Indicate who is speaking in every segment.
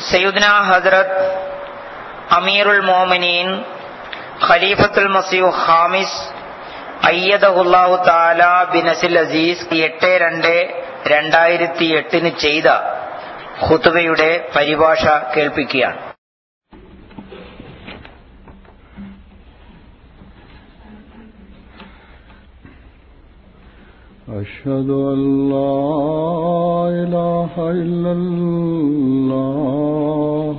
Speaker 1: സയ്യുദ്ന ഹസ്രത്ത് അമീറുൽ മോമിനീൻ ഖലീഫത്തുൽ മസീഹ് ഹാമിസ് അയ്യദഹുല്ലാഹു താല ബിനസിൽ അസീസ് എട്ട് രണ്ട് രണ്ടായിരത്തി എട്ടിന് ചെയ്ത ഖുതുബയുടെ പരിഭാഷ കേൾപ്പിക്കുകയാണ്
Speaker 2: أشهد أن لا إله إلا الله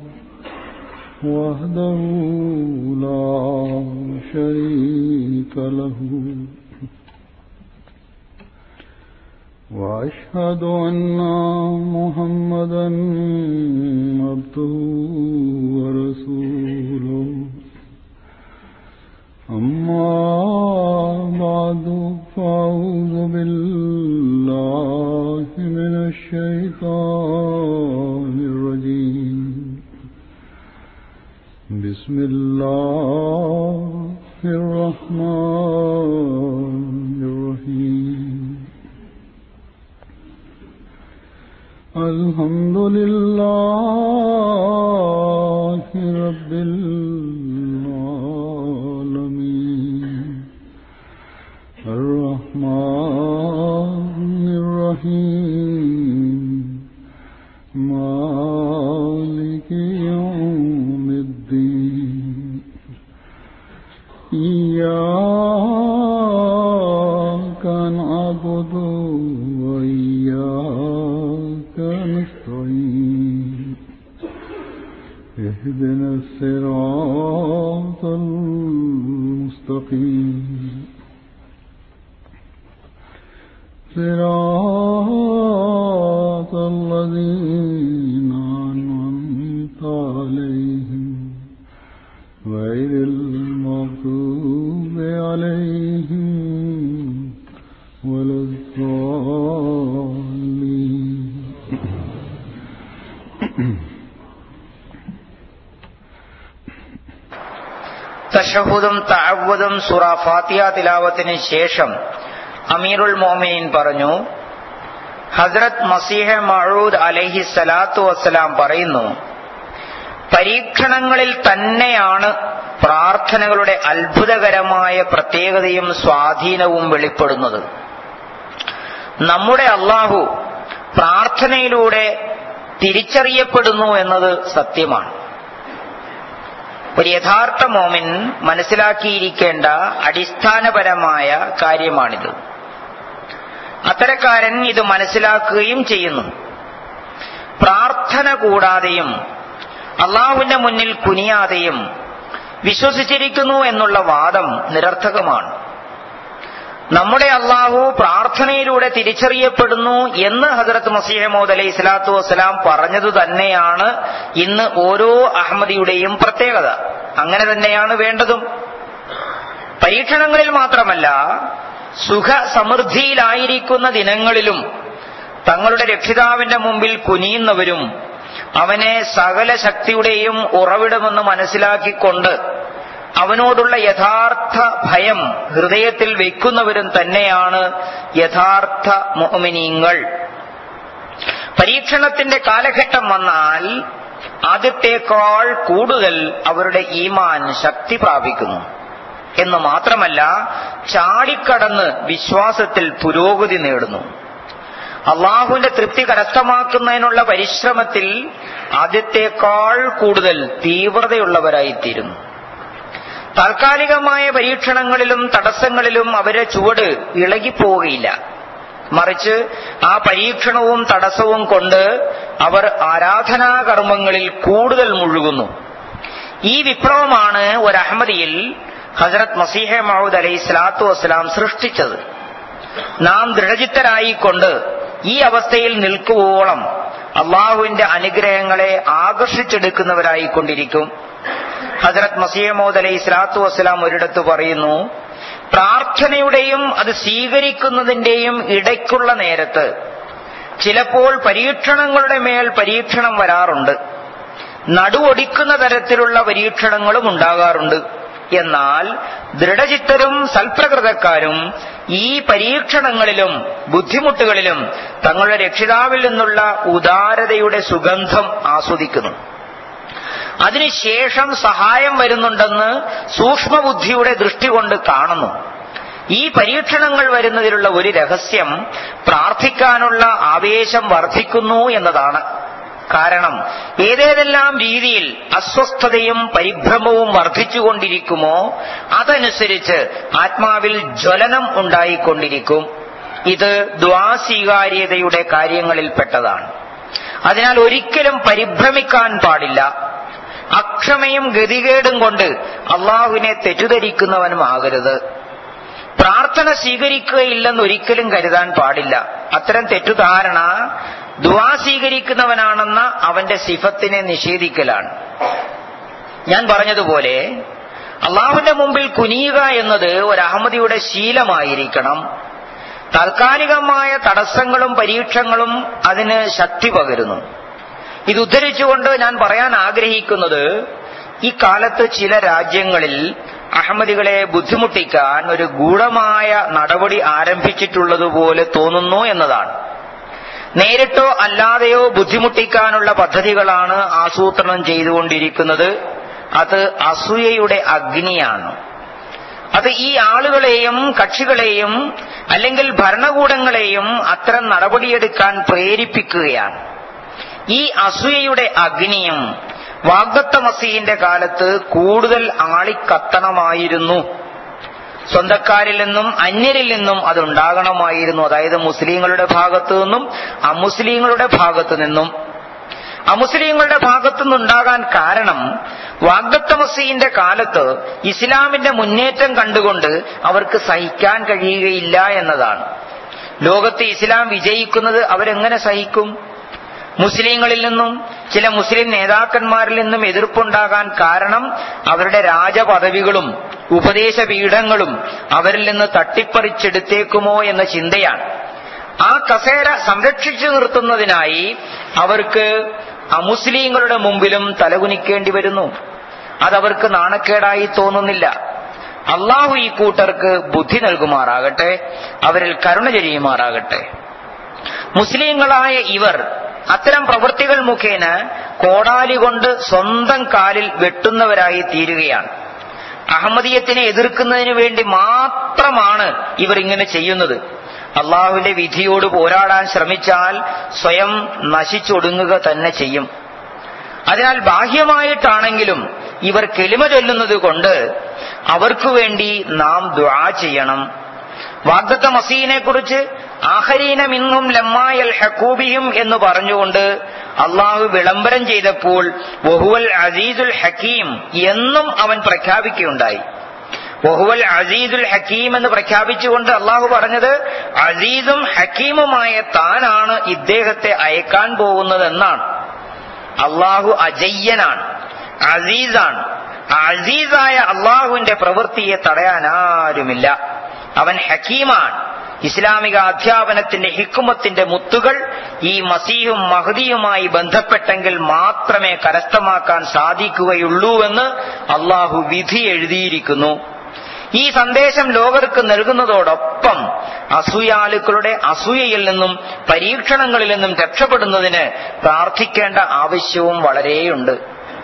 Speaker 2: وحده لا شريك له وأشهد أن محمدا عبده ورسوله أما بعد فأعوذ بالله من الشيطان الرجيم بسم الله الرحمن الرحيم الحمد لله رب العالمين الرحمن الرحيم مالك يوم الدين إياك نعبد وإياك نستعين اهدنا الصراط المستقيم صراط الذين أنعمت عليهم غير المغضوب عليهم ولا الضالين
Speaker 1: തഷഹുദും തഅവ്വദും സുറ ഫാത്തിഹ തിലാവത്തിന് ശേഷം അമീറുൽ മോമിനീൻ പറഞ്ഞു ഹസ്രത് മസീഹ മഴൂദ് അലൈഹി സ്വലാത്തു വസ്സലാം പറയുന്നു പരീക്ഷണങ്ങളിൽ തന്നെയാണ് പ്രാർത്ഥനകളുടെ അത്ഭുതകരമായ പ്രത്യേകതയും സ്വാധീനവും വെളിപ്പെടുന്നത് നമ്മുടെ അള്ളാഹു പ്രാർത്ഥനയിലൂടെ തിരിച്ചറിയപ്പെടുന്നു എന്നത് സത്യമാണ് ഒരു യഥാർത്ഥ മോമിൻ മനസ്സിലാക്കിയിരിക്കേണ്ട അടിസ്ഥാനപരമായ കാര്യമാണിത് അത്തരക്കാരൻ ഇത് മനസ്സിലാക്കുകയും ചെയ്യുന്നു പ്രാർത്ഥന കൂടാതെയും അള്ളാഹുവിന്റെ മുന്നിൽ കുനിയാതെയും വിശ്വസിച്ചിരിക്കുന്നു എന്നുള്ള വാദം നിരർത്ഥകമാണ് നമ്മുടെ അള്ളാഹു പ്രാർത്ഥനയിലൂടെ തിരിച്ചറിയപ്പെടുന്നു എന്ന് ഹസരത്ത് മസീഹമോദ് അലൈഹി സ്വലാത്തു വസ്സലാം പറഞ്ഞതു തന്നെയാണ് ഇന്ന് ഓരോ അഹമ്മദിയുടെയും പ്രത്യേകത അങ്ങനെ തന്നെയാണ് വേണ്ടതും പരീക്ഷണങ്ങളിൽ മാത്രമല്ല സുഖ സമൃദ്ധിയിലായിരിക്കുന്ന ദിനങ്ങളിലും തങ്ങളുടെ രക്ഷിതാവിന്റെ മുമ്പിൽ കുനിയുന്നവരും അവനെ സകല ശക്തിയുടെയും ഉറവിടമെന്ന് മനസ്സിലാക്കിക്കൊണ്ട് അവനോടുള്ള യഥാർത്ഥ ഭയം ഹൃദയത്തിൽ വെക്കുന്നവരും തന്നെയാണ് യഥാർത്ഥ മോമിനീങ്ങൾ പരീക്ഷണത്തിന്റെ കാലഘട്ടം വന്നാൽ ആദ്യത്തേക്കാൾ കൂടുതൽ അവരുടെ ഈമാൻ ശക്തി പ്രാപിക്കുന്നു എന്ന് മാത്രമല്ല ചാടിക്കടന്ന് വിശ്വാസത്തിൽ പുരോഗതി നേടുന്നു അള്ളാഹുവിന്റെ തൃപ്തി കരസ്ഥമാക്കുന്നതിനുള്ള പരിശ്രമത്തിൽ ആദ്യത്തേക്കാൾ കൂടുതൽ തീവ്രതയുള്ളവരായിത്തീരുന്നു താൽക്കാലികമായ പരീക്ഷണങ്ങളിലും തടസ്സങ്ങളിലും അവരെ ചുവട് ഇളകിപ്പോവുകയില്ല മറിച്ച് ആ പരീക്ഷണവും തടസ്സവും കൊണ്ട് അവർ ആരാധനാകർമ്മങ്ങളിൽ കൂടുതൽ മുഴുകുന്നു ഈ വിപ്ലവമാണ് ഒരു അഹമ്മദിയിൽ ഹസരത് മസീഹ മഹൂദ് അലൈഹി സ്വലാത്തു വസ്സലാം സൃഷ്ടിച്ചത് നാം ദൃഢചിത്തരായിക്കൊണ്ട് ഈ അവസ്ഥയിൽ നിൽക്കുവോളം അള്ളാഹുവിന്റെ അനുഗ്രഹങ്ങളെ ആകർഷിച്ചെടുക്കുന്നവരായിക്കൊണ്ടിരിക്കും ഹസരത് മസീമോദ് അലൈഹി സ്വലാത്തു വസ്സലാം ഒരിടത്ത് പറയുന്നു പ്രാർത്ഥനയുടെയും അത് സ്വീകരിക്കുന്നതിന്റെയും ഇടയ്ക്കുള്ള നേരത്ത് ചിലപ്പോൾ പരീക്ഷണങ്ങളുടെ മേൽ പരീക്ഷണം വരാറുണ്ട് നടുവൊടിക്കുന്ന തരത്തിലുള്ള പരീക്ഷണങ്ങളും ഉണ്ടാകാറുണ്ട് എന്നാൽ ദൃഢചിത്തരും സൽപ്രകൃതക്കാരും ഈ പരീക്ഷണങ്ങളിലും ബുദ്ധിമുട്ടുകളിലും തങ്ങളുടെ രക്ഷിതാവിൽ നിന്നുള്ള ഉദാരതയുടെ സുഗന്ധം ആസ്വദിക്കുന്നു അതിനുശേഷം സഹായം വരുന്നുണ്ടെന്ന് സൂക്ഷ്മബുദ്ധിയുടെ ദൃഷ്ടി കൊണ്ട് കാണുന്നു ഈ പരീക്ഷണങ്ങൾ വരുന്നതിലുള്ള ഒരു രഹസ്യം പ്രാർത്ഥിക്കാനുള്ള ആവേശം വർദ്ധിക്കുന്നു എന്നതാണ് കാരണം ഏതേതെല്ലാം രീതിയിൽ അസ്വസ്ഥതയും പരിഭ്രമവും വർദ്ധിച്ചുകൊണ്ടിരിക്കുമോ അതനുസരിച്ച് ആത്മാവിൽ ജ്വലനം ഉണ്ടായിക്കൊണ്ടിരിക്കും ഇത് ദ്വാസ്വീകാര്യതയുടെ കാര്യങ്ങളിൽപ്പെട്ടതാണ് അതിനാൽ ഒരിക്കലും പരിഭ്രമിക്കാൻ പാടില്ല അക്ഷമയും ഗതികേടും കൊണ്ട് അള്ളാഹുവിനെ തെറ്റിദ്ധരിക്കുന്നവനുമാകരുത് പ്രാർത്ഥന സ്വീകരിക്കുകയില്ലെന്ന് ഒരിക്കലും കരുതാൻ പാടില്ല അത്തരം തെറ്റുധാരണ ദുവാ സ്വീകരിക്കുന്നവനാണെന്ന അവന്റെ സിഫത്തിനെ നിഷേധിക്കലാണ് ഞാൻ പറഞ്ഞതുപോലെ അള്ളാഹുവിന്റെ മുമ്പിൽ കുനിയുക എന്നത് ഒരു അഹമ്മദിയുടെ ശീലമായിരിക്കണം താൽക്കാലികമായ തടസ്സങ്ങളും പരീക്ഷങ്ങളും അതിന് ശക്തി പകരുന്നു ഇത് ഉദ്ധരിച്ചുകൊണ്ട് ഞാൻ പറയാൻ ആഗ്രഹിക്കുന്നത് ഈ കാലത്ത് ചില രാജ്യങ്ങളിൽ അഹമ്മദികളെ ബുദ്ധിമുട്ടിക്കാൻ ഒരു ഗൂഢമായ നടപടി ആരംഭിച്ചിട്ടുള്ളതുപോലെ തോന്നുന്നു എന്നതാണ് നേരിട്ടോ അല്ലാതെയോ ബുദ്ധിമുട്ടിക്കാനുള്ള പദ്ധതികളാണ് ആസൂത്രണം ചെയ്തുകൊണ്ടിരിക്കുന്നത് അത് അസൂയയുടെ അഗ്നിയാണ് അത് ഈ ആളുകളെയും കക്ഷികളെയും അല്ലെങ്കിൽ ഭരണകൂടങ്ങളെയും അത്തരം നടപടിയെടുക്കാൻ പ്രേരിപ്പിക്കുകയാണ് ഈ അസൂയയുടെ അഗ്നിയും വാഗ്ദത്ത മസീന്റെ കാലത്ത് കൂടുതൽ ആളിക്കത്തണമായിരുന്നു സ്വന്തക്കാരിൽ നിന്നും അന്യരിൽ നിന്നും അതുണ്ടാകണമായിരുന്നു അതായത് മുസ്ലിങ്ങളുടെ ഭാഗത്തു നിന്നും അമുസ്ലിങ്ങളുടെ ഭാഗത്തു നിന്നും അമുസ്ലിങ്ങളുടെ ഭാഗത്തു നിന്നുണ്ടാകാൻ കാരണം വാഗ്ദത്ത മസീന്റെ കാലത്ത് ഇസ്ലാമിന്റെ മുന്നേറ്റം കണ്ടുകൊണ്ട് അവർക്ക് സഹിക്കാൻ കഴിയുകയില്ല എന്നതാണ് ലോകത്ത് ഇസ്ലാം വിജയിക്കുന്നത് അവരെങ്ങനെ സഹിക്കും മുസ്ലിങ്ങളിൽ നിന്നും ചില മുസ്ലിം നേതാക്കന്മാരിൽ നിന്നും എതിർപ്പുണ്ടാകാൻ കാരണം അവരുടെ രാജപദവികളും ഉപദേശ പീഠങ്ങളും അവരിൽ നിന്ന് തട്ടിപ്പറിച്ചെടുത്തേക്കുമോ എന്ന ചിന്തയാണ് ആ കസേര സംരക്ഷിച്ചു നിർത്തുന്നതിനായി അവർക്ക് അമുസ്ലിങ്ങളുടെ മുമ്പിലും തലകുനിക്കേണ്ടി വരുന്നു അതവർക്ക് നാണക്കേടായി തോന്നുന്നില്ല അള്ളാഹു ഈ കൂട്ടർക്ക് ബുദ്ധി നൽകുമാറാകട്ടെ അവരിൽ കരുണ ചെയ്യുമാറാകട്ടെ മുസ്ലിങ്ങളായ ഇവർ അത്തരം പ്രവൃത്തികൾ മുഖേന കോടാലി കൊണ്ട് സ്വന്തം കാലിൽ വെട്ടുന്നവരായി തീരുകയാണ് അഹമ്മദീയത്തിനെ എതിർക്കുന്നതിന് വേണ്ടി മാത്രമാണ് ഇവർ ഇങ്ങനെ ചെയ്യുന്നത് അള്ളാഹുവിന്റെ വിധിയോട് പോരാടാൻ ശ്രമിച്ചാൽ സ്വയം നശിച്ചൊടുങ്ങുക തന്നെ ചെയ്യും അതിനാൽ ബാഹ്യമായിട്ടാണെങ്കിലും ഇവർ കെളിമ ചൊല്ലുന്നത് കൊണ്ട് അവർക്കു വേണ്ടി നാം ദ്വാ ചെയ്യണം വാഗ്ദത്ത മസീനെ കുറിച്ച് ആഹരീന മിന്നും ലമ്മായൽ ഹക്കൂബിയും എന്ന് പറഞ്ഞുകൊണ്ട് അള്ളാഹു വിളംബരം ചെയ്തപ്പോൾ വഹുവൽ അസീസുൽ ഹക്കീം എന്നും അവൻ പ്രഖ്യാപിക്കുകയുണ്ടായി വഹുവൽ അസീസുൽ ഹക്കീം എന്ന് പ്രഖ്യാപിച്ചുകൊണ്ട് അള്ളാഹു പറഞ്ഞത് അസീസും ഹക്കീമുമായ താനാണ് ഇദ്ദേഹത്തെ അയക്കാൻ പോകുന്നതെന്നാണ് അള്ളാഹു അജയ്യനാണ് അസീസാണ് അസീസായ അള്ളാഹുവിന്റെ പ്രവൃത്തിയെ തടയാൻ ആരുമില്ല അവൻ ഹക്കീമാണ് ഇസ്ലാമിക അധ്യാപനത്തിന്റെ ഹിക്കുമത്തിന്റെ മുത്തുകൾ ഈ മസീഹും മഹദിയുമായി ബന്ധപ്പെട്ടെങ്കിൽ മാത്രമേ കരസ്ഥമാക്കാൻ സാധിക്കുകയുള്ളൂവെന്ന് അള്ളാഹു വിധി എഴുതിയിരിക്കുന്നു ഈ സന്ദേശം ലോകർക്ക് നൽകുന്നതോടൊപ്പം അസൂയാലുക്കളുടെ അസൂയയിൽ നിന്നും പരീക്ഷണങ്ങളിൽ നിന്നും രക്ഷപ്പെടുന്നതിന് പ്രാർത്ഥിക്കേണ്ട ആവശ്യവും വളരെയുണ്ട്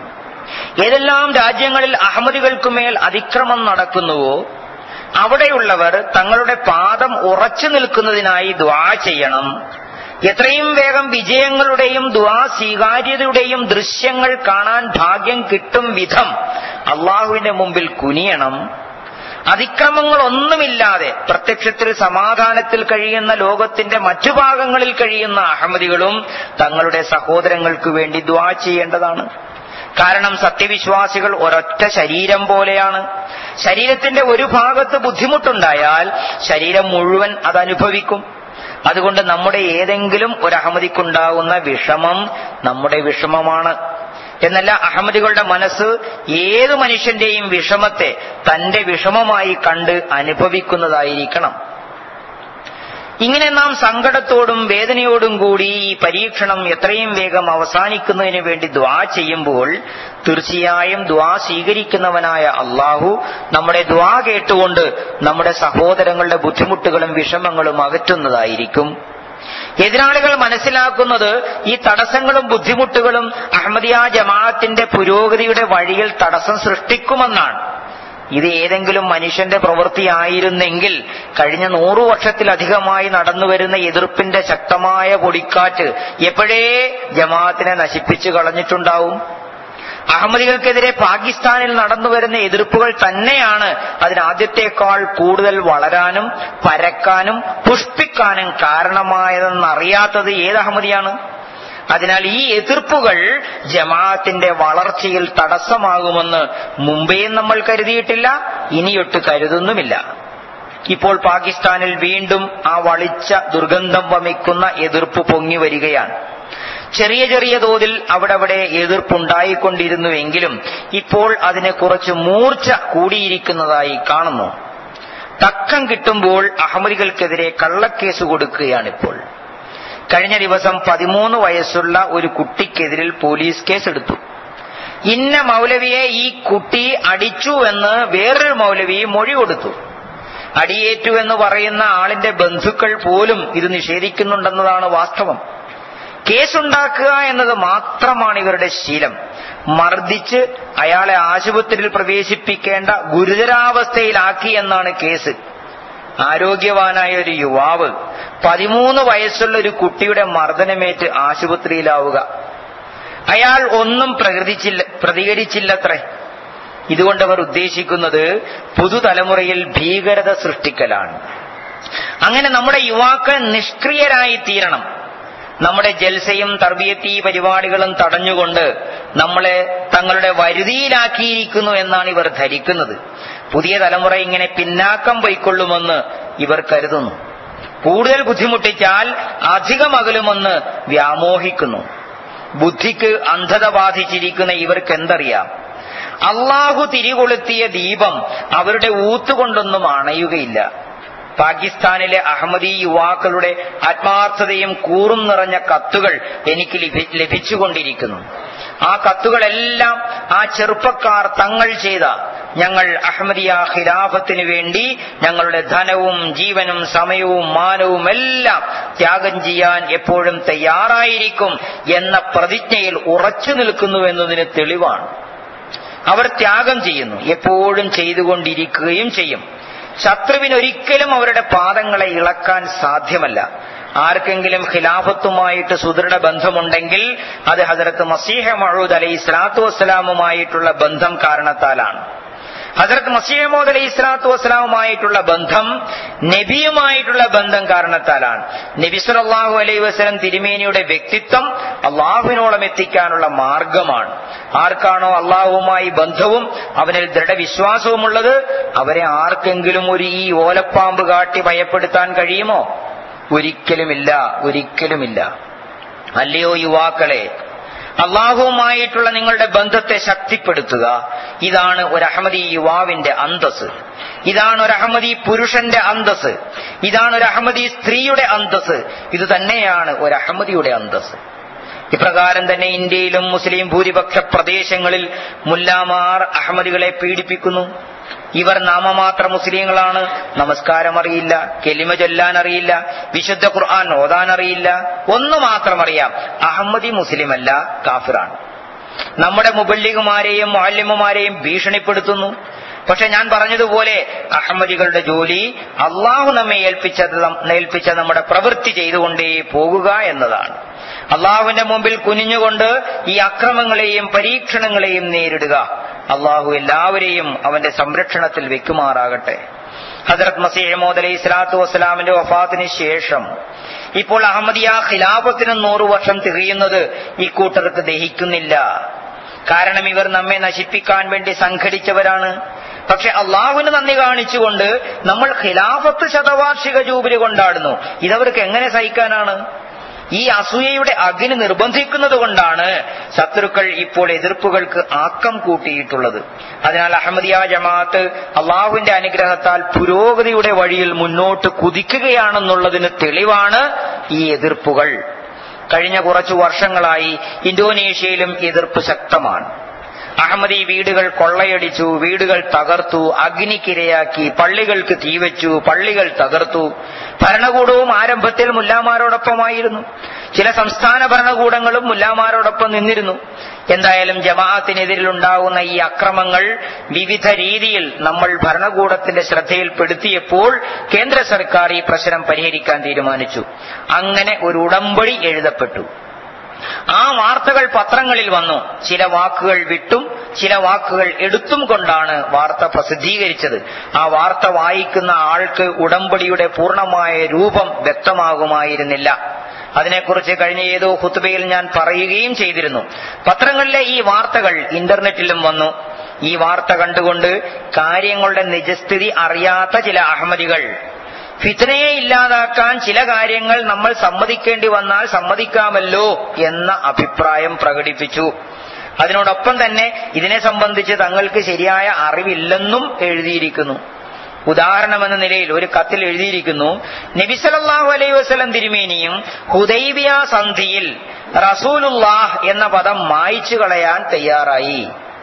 Speaker 1: ഏതെല്ലാം രാജ്യങ്ങളിൽ അഹമ്മദികൾക്കുമേൽ അതിക്രമം നടക്കുന്നുവോ അവിടെയുള്ളവർ തങ്ങളുടെ പാദം ഉറച്ചു നിൽക്കുന്നതിനായി ദ്വാ ചെയ്യണം എത്രയും വേഗം വിജയങ്ങളുടെയും ദ്വാ സ്വീകാര്യതയുടെയും ദൃശ്യങ്ങൾ കാണാൻ ഭാഗ്യം കിട്ടും വിധം അള്ളാഹുവിന്റെ മുമ്പിൽ കുനിയണം അതിക്രമങ്ങളൊന്നുമില്ലാതെ പ്രത്യക്ഷത്തിൽ സമാധാനത്തിൽ കഴിയുന്ന ലോകത്തിന്റെ മറ്റു ഭാഗങ്ങളിൽ കഴിയുന്ന അഹമ്മദികളും തങ്ങളുടെ സഹോദരങ്ങൾക്ക് വേണ്ടി ദ്വാ ചെയ്യേണ്ടതാണ് കാരണം സത്യവിശ്വാസികൾ ഒരൊറ്റ ശരീരം പോലെയാണ് ശരീരത്തിന്റെ ഒരു ഭാഗത്ത് ബുദ്ധിമുട്ടുണ്ടായാൽ ശരീരം മുഴുവൻ അതനുഭവിക്കും അതുകൊണ്ട് നമ്മുടെ ഏതെങ്കിലും ഒരു അഹമ്മദിക്കുണ്ടാകുന്ന വിഷമം നമ്മുടെ വിഷമമാണ് എന്നല്ല അഹമ്മദികളുടെ മനസ്സ് ഏതു മനുഷ്യന്റെയും വിഷമത്തെ തന്റെ വിഷമമായി കണ്ട് അനുഭവിക്കുന്നതായിരിക്കണം ഇങ്ങനെ നാം സങ്കടത്തോടും വേദനയോടും കൂടി ഈ പരീക്ഷണം എത്രയും വേഗം അവസാനിക്കുന്നതിന് വേണ്ടി ദ്വാ ചെയ്യുമ്പോൾ തീർച്ചയായും ദ്വാ സ്വീകരിക്കുന്നവനായ അള്ളാഹു നമ്മുടെ ദ്വാ കേട്ടുകൊണ്ട് നമ്മുടെ സഹോദരങ്ങളുടെ ബുദ്ധിമുട്ടുകളും വിഷമങ്ങളും അകറ്റുന്നതായിരിക്കും എതിരാളികൾ മനസ്സിലാക്കുന്നത് ഈ തടസ്സങ്ങളും ബുദ്ധിമുട്ടുകളും അഹമ്മദിയ ജമാഅത്തിന്റെ പുരോഗതിയുടെ വഴിയിൽ തടസ്സം സൃഷ്ടിക്കുമെന്നാണ് ഇത് ഏതെങ്കിലും മനുഷ്യന്റെ പ്രവൃത്തിയായിരുന്നെങ്കിൽ കഴിഞ്ഞ നൂറു വർഷത്തിലധികമായി നടന്നുവരുന്ന എതിർപ്പിന്റെ ശക്തമായ പൊടിക്കാറ്റ് എപ്പോഴേ ജമാഅത്തിനെ നശിപ്പിച്ചു കളഞ്ഞിട്ടുണ്ടാവും അഹമ്മദികൾക്കെതിരെ പാകിസ്ഥാനിൽ നടന്നുവരുന്ന എതിർപ്പുകൾ തന്നെയാണ് അതിനാദ്യത്തേക്കാൾ കൂടുതൽ വളരാനും പരക്കാനും പുഷ്പിക്കാനും കാരണമായതെന്നറിയാത്തത് ഏത് അഹമ്മദിയാണ് അതിനാൽ ഈ എതിർപ്പുകൾ ജമാഅത്തിന്റെ വളർച്ചയിൽ തടസ്സമാകുമെന്ന് മുമ്പേ നമ്മൾ കരുതിയിട്ടില്ല ഇനിയൊട്ട് കരുതുന്നുമില്ല ഇപ്പോൾ പാകിസ്ഥാനിൽ വീണ്ടും ആ വളിച്ച ദുർഗന്ധം വമിക്കുന്ന എതിർപ്പ് പൊങ്ങി വരികയാണ് ചെറിയ ചെറിയ തോതിൽ അവിടെ അവിടെ എതിർപ്പുണ്ടായിക്കൊണ്ടിരുന്നുവെങ്കിലും ഇപ്പോൾ അതിന് കുറച്ച് മൂർച്ച കൂടിയിരിക്കുന്നതായി കാണുന്നു തക്കം കിട്ടുമ്പോൾ അഹമ്മദികൾക്കെതിരെ കള്ളക്കേസ് കൊടുക്കുകയാണിപ്പോൾ കഴിഞ്ഞ ദിവസം പതിമൂന്ന് വയസ്സുള്ള ഒരു കുട്ടിക്കെതിരിൽ പോലീസ് കേസെടുത്തു ഇന്ന മൗലവിയെ ഈ കുട്ടി അടിച്ചു എന്ന് വേറൊരു മൗലവി മൊഴി കൊടുത്തു അടിയേറ്റു എന്ന് പറയുന്ന ആളിന്റെ ബന്ധുക്കൾ പോലും ഇത് നിഷേധിക്കുന്നുണ്ടെന്നതാണ് വാസ്തവം കേസുണ്ടാക്കുക എന്നത് മാത്രമാണ് ഇവരുടെ ശീലം മർദ്ദിച്ച് അയാളെ ആശുപത്രിയിൽ പ്രവേശിപ്പിക്കേണ്ട ഗുരുതരാവസ്ഥയിലാക്കി എന്നാണ് കേസ് ആരോഗ്യവാനായ ഒരു യുവാവ് പതിമൂന്ന് വയസ്സുള്ള ഒരു കുട്ടിയുടെ മർദ്ദനമേറ്റ് ആശുപത്രിയിലാവുക അയാൾ ഒന്നും പ്രകൃതിച്ചില്ല പ്രതികരിച്ചില്ലത്രേ ഇതുകൊണ്ട് അവർ ഉദ്ദേശിക്കുന്നത് പുതുതലമുറയിൽ ഭീകരത സൃഷ്ടിക്കലാണ് അങ്ങനെ നമ്മുടെ യുവാക്കൾ നിഷ്ക്രിയരായി തീരണം നമ്മുടെ ജൽസയും തർബിയത്തി പരിപാടികളും തടഞ്ഞുകൊണ്ട് നമ്മളെ തങ്ങളുടെ വരുതിയിലാക്കിയിരിക്കുന്നു എന്നാണ് ഇവർ ധരിക്കുന്നത് പുതിയ തലമുറ ഇങ്ങനെ പിന്നാക്കം പൊയ്ക്കൊള്ളുമെന്ന് ഇവർ കരുതുന്നു കൂടുതൽ ബുദ്ധിമുട്ടിച്ചാൽ അധികം അകലുമെന്ന് വ്യാമോഹിക്കുന്നു ബുദ്ധിക്ക് അന്ധത ബാധിച്ചിരിക്കുന്ന ഇവർക്ക് എന്തറിയാം അള്ളാഹു തിരികൊളുത്തിയ ദീപം അവരുടെ ഊത്തുകൊണ്ടൊന്നും അണയുകയില്ല പാകിസ്ഥാനിലെ അഹമ്മദി യുവാക്കളുടെ ആത്മാർത്ഥതയും കൂറും നിറഞ്ഞ കത്തുകൾ എനിക്ക് ലഭിച്ചുകൊണ്ടിരിക്കുന്നു ആ കത്തുകളെല്ലാം ആ ചെറുപ്പക്കാർ തങ്ങൾ ചെയ്ത ഞങ്ങൾ അഹമ്മദിയ ഖിലാഫത്തിന് വേണ്ടി ഞങ്ങളുടെ ധനവും ജീവനും സമയവും മാനവും എല്ലാം ത്യാഗം ചെയ്യാൻ എപ്പോഴും തയ്യാറായിരിക്കും എന്ന പ്രതിജ്ഞയിൽ ഉറച്ചു നിൽക്കുന്നു എന്നതിന് തെളിവാണ് അവർ ത്യാഗം ചെയ്യുന്നു എപ്പോഴും ചെയ്തുകൊണ്ടിരിക്കുകയും ചെയ്യും ശത്രുവിന് ഒരിക്കലും അവരുടെ പാദങ്ങളെ ഇളക്കാൻ സാധ്യമല്ല ആർക്കെങ്കിലും ഖിലാഫത്തുമായിട്ട് സുദൃഢ ബന്ധമുണ്ടെങ്കിൽ അത് ഹജറത്ത് മസീഹ മഴൂദ് അലൈഹി സ്വലാത്തു വസ്സലാമുമായിട്ടുള്ള ബന്ധം കാരണത്താലാണ് ഹജറത്ത് മസീഹമോദ് അലൈഹി സ്വലാത്തു വസ്സലാമുമായിട്ടുള്ള ബന്ധം നബിയുമായിട്ടുള്ള ബന്ധം കാരണത്താലാണ് നബി സല്ലല്ലാഹു അലൈഹി വസല്ലം തിരുമേനിയുടെ വ്യക്തിത്വം അള്ളാഹുവിനോളം എത്തിക്കാനുള്ള മാർഗമാണ് ആർക്കാണോ അള്ളാഹുവുമായി ബന്ധവും അവനിൽ ദൃഢവിശ്വാസവുമുള്ളത് അവരെ ആർക്കെങ്കിലും ഒരു ഈ ഓലപ്പാമ്പ് കാട്ടി ഭയപ്പെടുത്താൻ കഴിയുമോ ഒരിക്കലുമില്ല ഒരിക്കലുമില്ല അല്ലയോ യുവാക്കളെ അള്ളാഹുവുമായിട്ടുള്ള നിങ്ങളുടെ ബന്ധത്തെ ശക്തിപ്പെടുത്തുക ഇതാണ് ഒരു അഹമ്മദി യുവാവിന്റെ അന്തസ് ഇതാണ് ഒരു അഹമ്മദി പുരുഷന്റെ അന്തസ് ഇതാണ് ഒരു അഹമ്മദി സ്ത്രീയുടെ അന്തസ് ഇത് തന്നെയാണ് ഒരു അഹമ്മദിയുടെ അന്തസ് ഇപ്രകാരം തന്നെ ഇന്ത്യയിലും മുസ്ലിം ഭൂരിപക്ഷ പ്രദേശങ്ങളിൽ മുല്ലാമാർ അഹമ്മദികളെ പീഡിപ്പിക്കുന്നു ഇവർ നാമമാത്ര മുസ്ലിങ്ങളാണ് നമസ്കാരം അറിയില്ല കെലിമ ചൊല്ലാൻ അറിയില്ല വിശുദ്ധ ഖുർആൻ ഓതാൻ അറിയില്ല ഒന്നു മാത്രം അറിയാം അഹമ്മദി മുസ്ലിമല്ല കാഫിറാണ് നമ്മുടെ മുബല്ലിഗുമാരെയും മാലിന്യമാരെയും ഭീഷണിപ്പെടുത്തുന്നു പക്ഷെ ഞാൻ പറഞ്ഞതുപോലെ അഹമ്മദികളുടെ ജോലി അള്ളാഹു നമ്മെ ഏൽപ്പിച്ചത് ഏൽപ്പിച്ച നമ്മുടെ പ്രവൃത്തി ചെയ്തുകൊണ്ടേ പോകുക എന്നതാണ് അള്ളാഹുവിന്റെ മുമ്പിൽ കുനിഞ്ഞുകൊണ്ട് ഈ അക്രമങ്ങളെയും പരീക്ഷണങ്ങളെയും നേരിടുക അള്ളാഹു എല്ലാവരെയും അവന്റെ സംരക്ഷണത്തിൽ വെക്കുമാറാകട്ടെ ഹജറത് മസീഹമോദ് അലൈഹി സ്വലാത്തു വസ്സലാമിന്റെ വഫാത്തിന് ശേഷം ഇപ്പോൾ അഹമ്മദിയ ഖിലാഫത്തിന് നൂറു വർഷം തികയുന്നത് ഈ കൂട്ടർക്ക് ദഹിക്കുന്നില്ല കാരണം ഇവർ നമ്മെ നശിപ്പിക്കാൻ വേണ്ടി സംഘടിച്ചവരാണ് പക്ഷെ അള്ളാഹുവിന് നന്ദി കാണിച്ചുകൊണ്ട് നമ്മൾ ഖിലാഫത്ത് ശതവാർഷിക ജൂബിലി കൊണ്ടാടുന്നു ഇതവർക്ക് എങ്ങനെ സഹിക്കാനാണ് ഈ അസൂയയുടെ അഗ്നി നിർബന്ധിക്കുന്നത് കൊണ്ടാണ് ശത്രുക്കൾ ഇപ്പോൾ എതിർപ്പുകൾക്ക് ആക്കം കൂട്ടിയിട്ടുള്ളത് അതിനാൽ അഹമ്മദിയ ജമാഅത്ത് അള്ളാഹുവിന്റെ അനുഗ്രഹത്താൽ പുരോഗതിയുടെ വഴിയിൽ മുന്നോട്ട് കുതിക്കുകയാണെന്നുള്ളതിന് തെളിവാണ് ഈ എതിർപ്പുകൾ കഴിഞ്ഞ കുറച്ചു വർഷങ്ങളായി ഇന്തോനേഷ്യയിലും എതിർപ്പ് ശക്തമാണ് അഹമ്മദി വീടുകൾ കൊള്ളയടിച്ചു വീടുകൾ തകർത്തു അഗ്നിക്കിരയാക്കി പള്ളികൾക്ക് തീവച്ചു പള്ളികൾ തകർത്തു ഭരണകൂടവും ആരംഭത്തിൽ മുല്ലാമാരോടൊപ്പമായിരുന്നു ചില സംസ്ഥാന ഭരണകൂടങ്ങളും മുല്ലാമാരോടൊപ്പം നിന്നിരുന്നു എന്തായാലും ജമാഅത്തിനെതിരിലുണ്ടാകുന്ന ഈ അക്രമങ്ങൾ വിവിധ രീതിയിൽ നമ്മൾ ഭരണകൂടത്തിന്റെ ശ്രദ്ധയിൽപ്പെടുത്തിയപ്പോൾ കേന്ദ്ര സർക്കാർ ഈ പ്രശ്നം പരിഹരിക്കാൻ തീരുമാനിച്ചു അങ്ങനെ ഒരു ഉടമ്പടി എഴുതപ്പെട്ടു ആ വാർത്തകൾ പത്രങ്ങളിൽ വന്നു ചില വാക്കുകൾ വിട്ടും ചില വാക്കുകൾ എടുത്തും കൊണ്ടാണ് വാർത്ത പ്രസിദ്ധീകരിച്ചത് ആ വാർത്ത വായിക്കുന്ന ആൾക്ക് ഉടമ്പടിയുടെ പൂർണ്ണമായ രൂപം വ്യക്തമാകുമായിരുന്നില്ല അതിനെക്കുറിച്ച് കഴിഞ്ഞ ഏതോ ഹുത്തുബയിൽ ഞാൻ പറയുകയും ചെയ്തിരുന്നു പത്രങ്ങളിലെ ഈ വാർത്തകൾ ഇന്റർനെറ്റിലും വന്നു ഈ വാർത്ത കണ്ടുകൊണ്ട് കാര്യങ്ങളുടെ നിജസ്ഥിതി അറിയാത്ത ചില അഹമ്മദികൾ ഫിത്നയെ ഇല്ലാതാക്കാൻ ചില കാര്യങ്ങൾ നമ്മൾ സമ്മതിക്കേണ്ടി വന്നാൽ സമ്മതിക്കാമല്ലോ എന്ന അഭിപ്രായം പ്രകടിപ്പിച്ചു അതിനോടൊപ്പം തന്നെ ഇതിനെ സംബന്ധിച്ച് തങ്ങൾക്ക് ശരിയായ അറിവില്ലെന്നും എഴുതിയിരിക്കുന്നു ഉദാഹരണമെന്ന നിലയിൽ ഒരു കത്തിൽ എഴുതിയിരിക്കുന്നു നബിസലല്ലാഹു അലൈഹി വസ്ലം തിരുമേനിയും ഹുദൈബിയ സന്ധിയിൽ റസൂലുല്ലാഹ് എന്ന പദം മായ്ച്ചു കളയാൻ തയ്യാറായി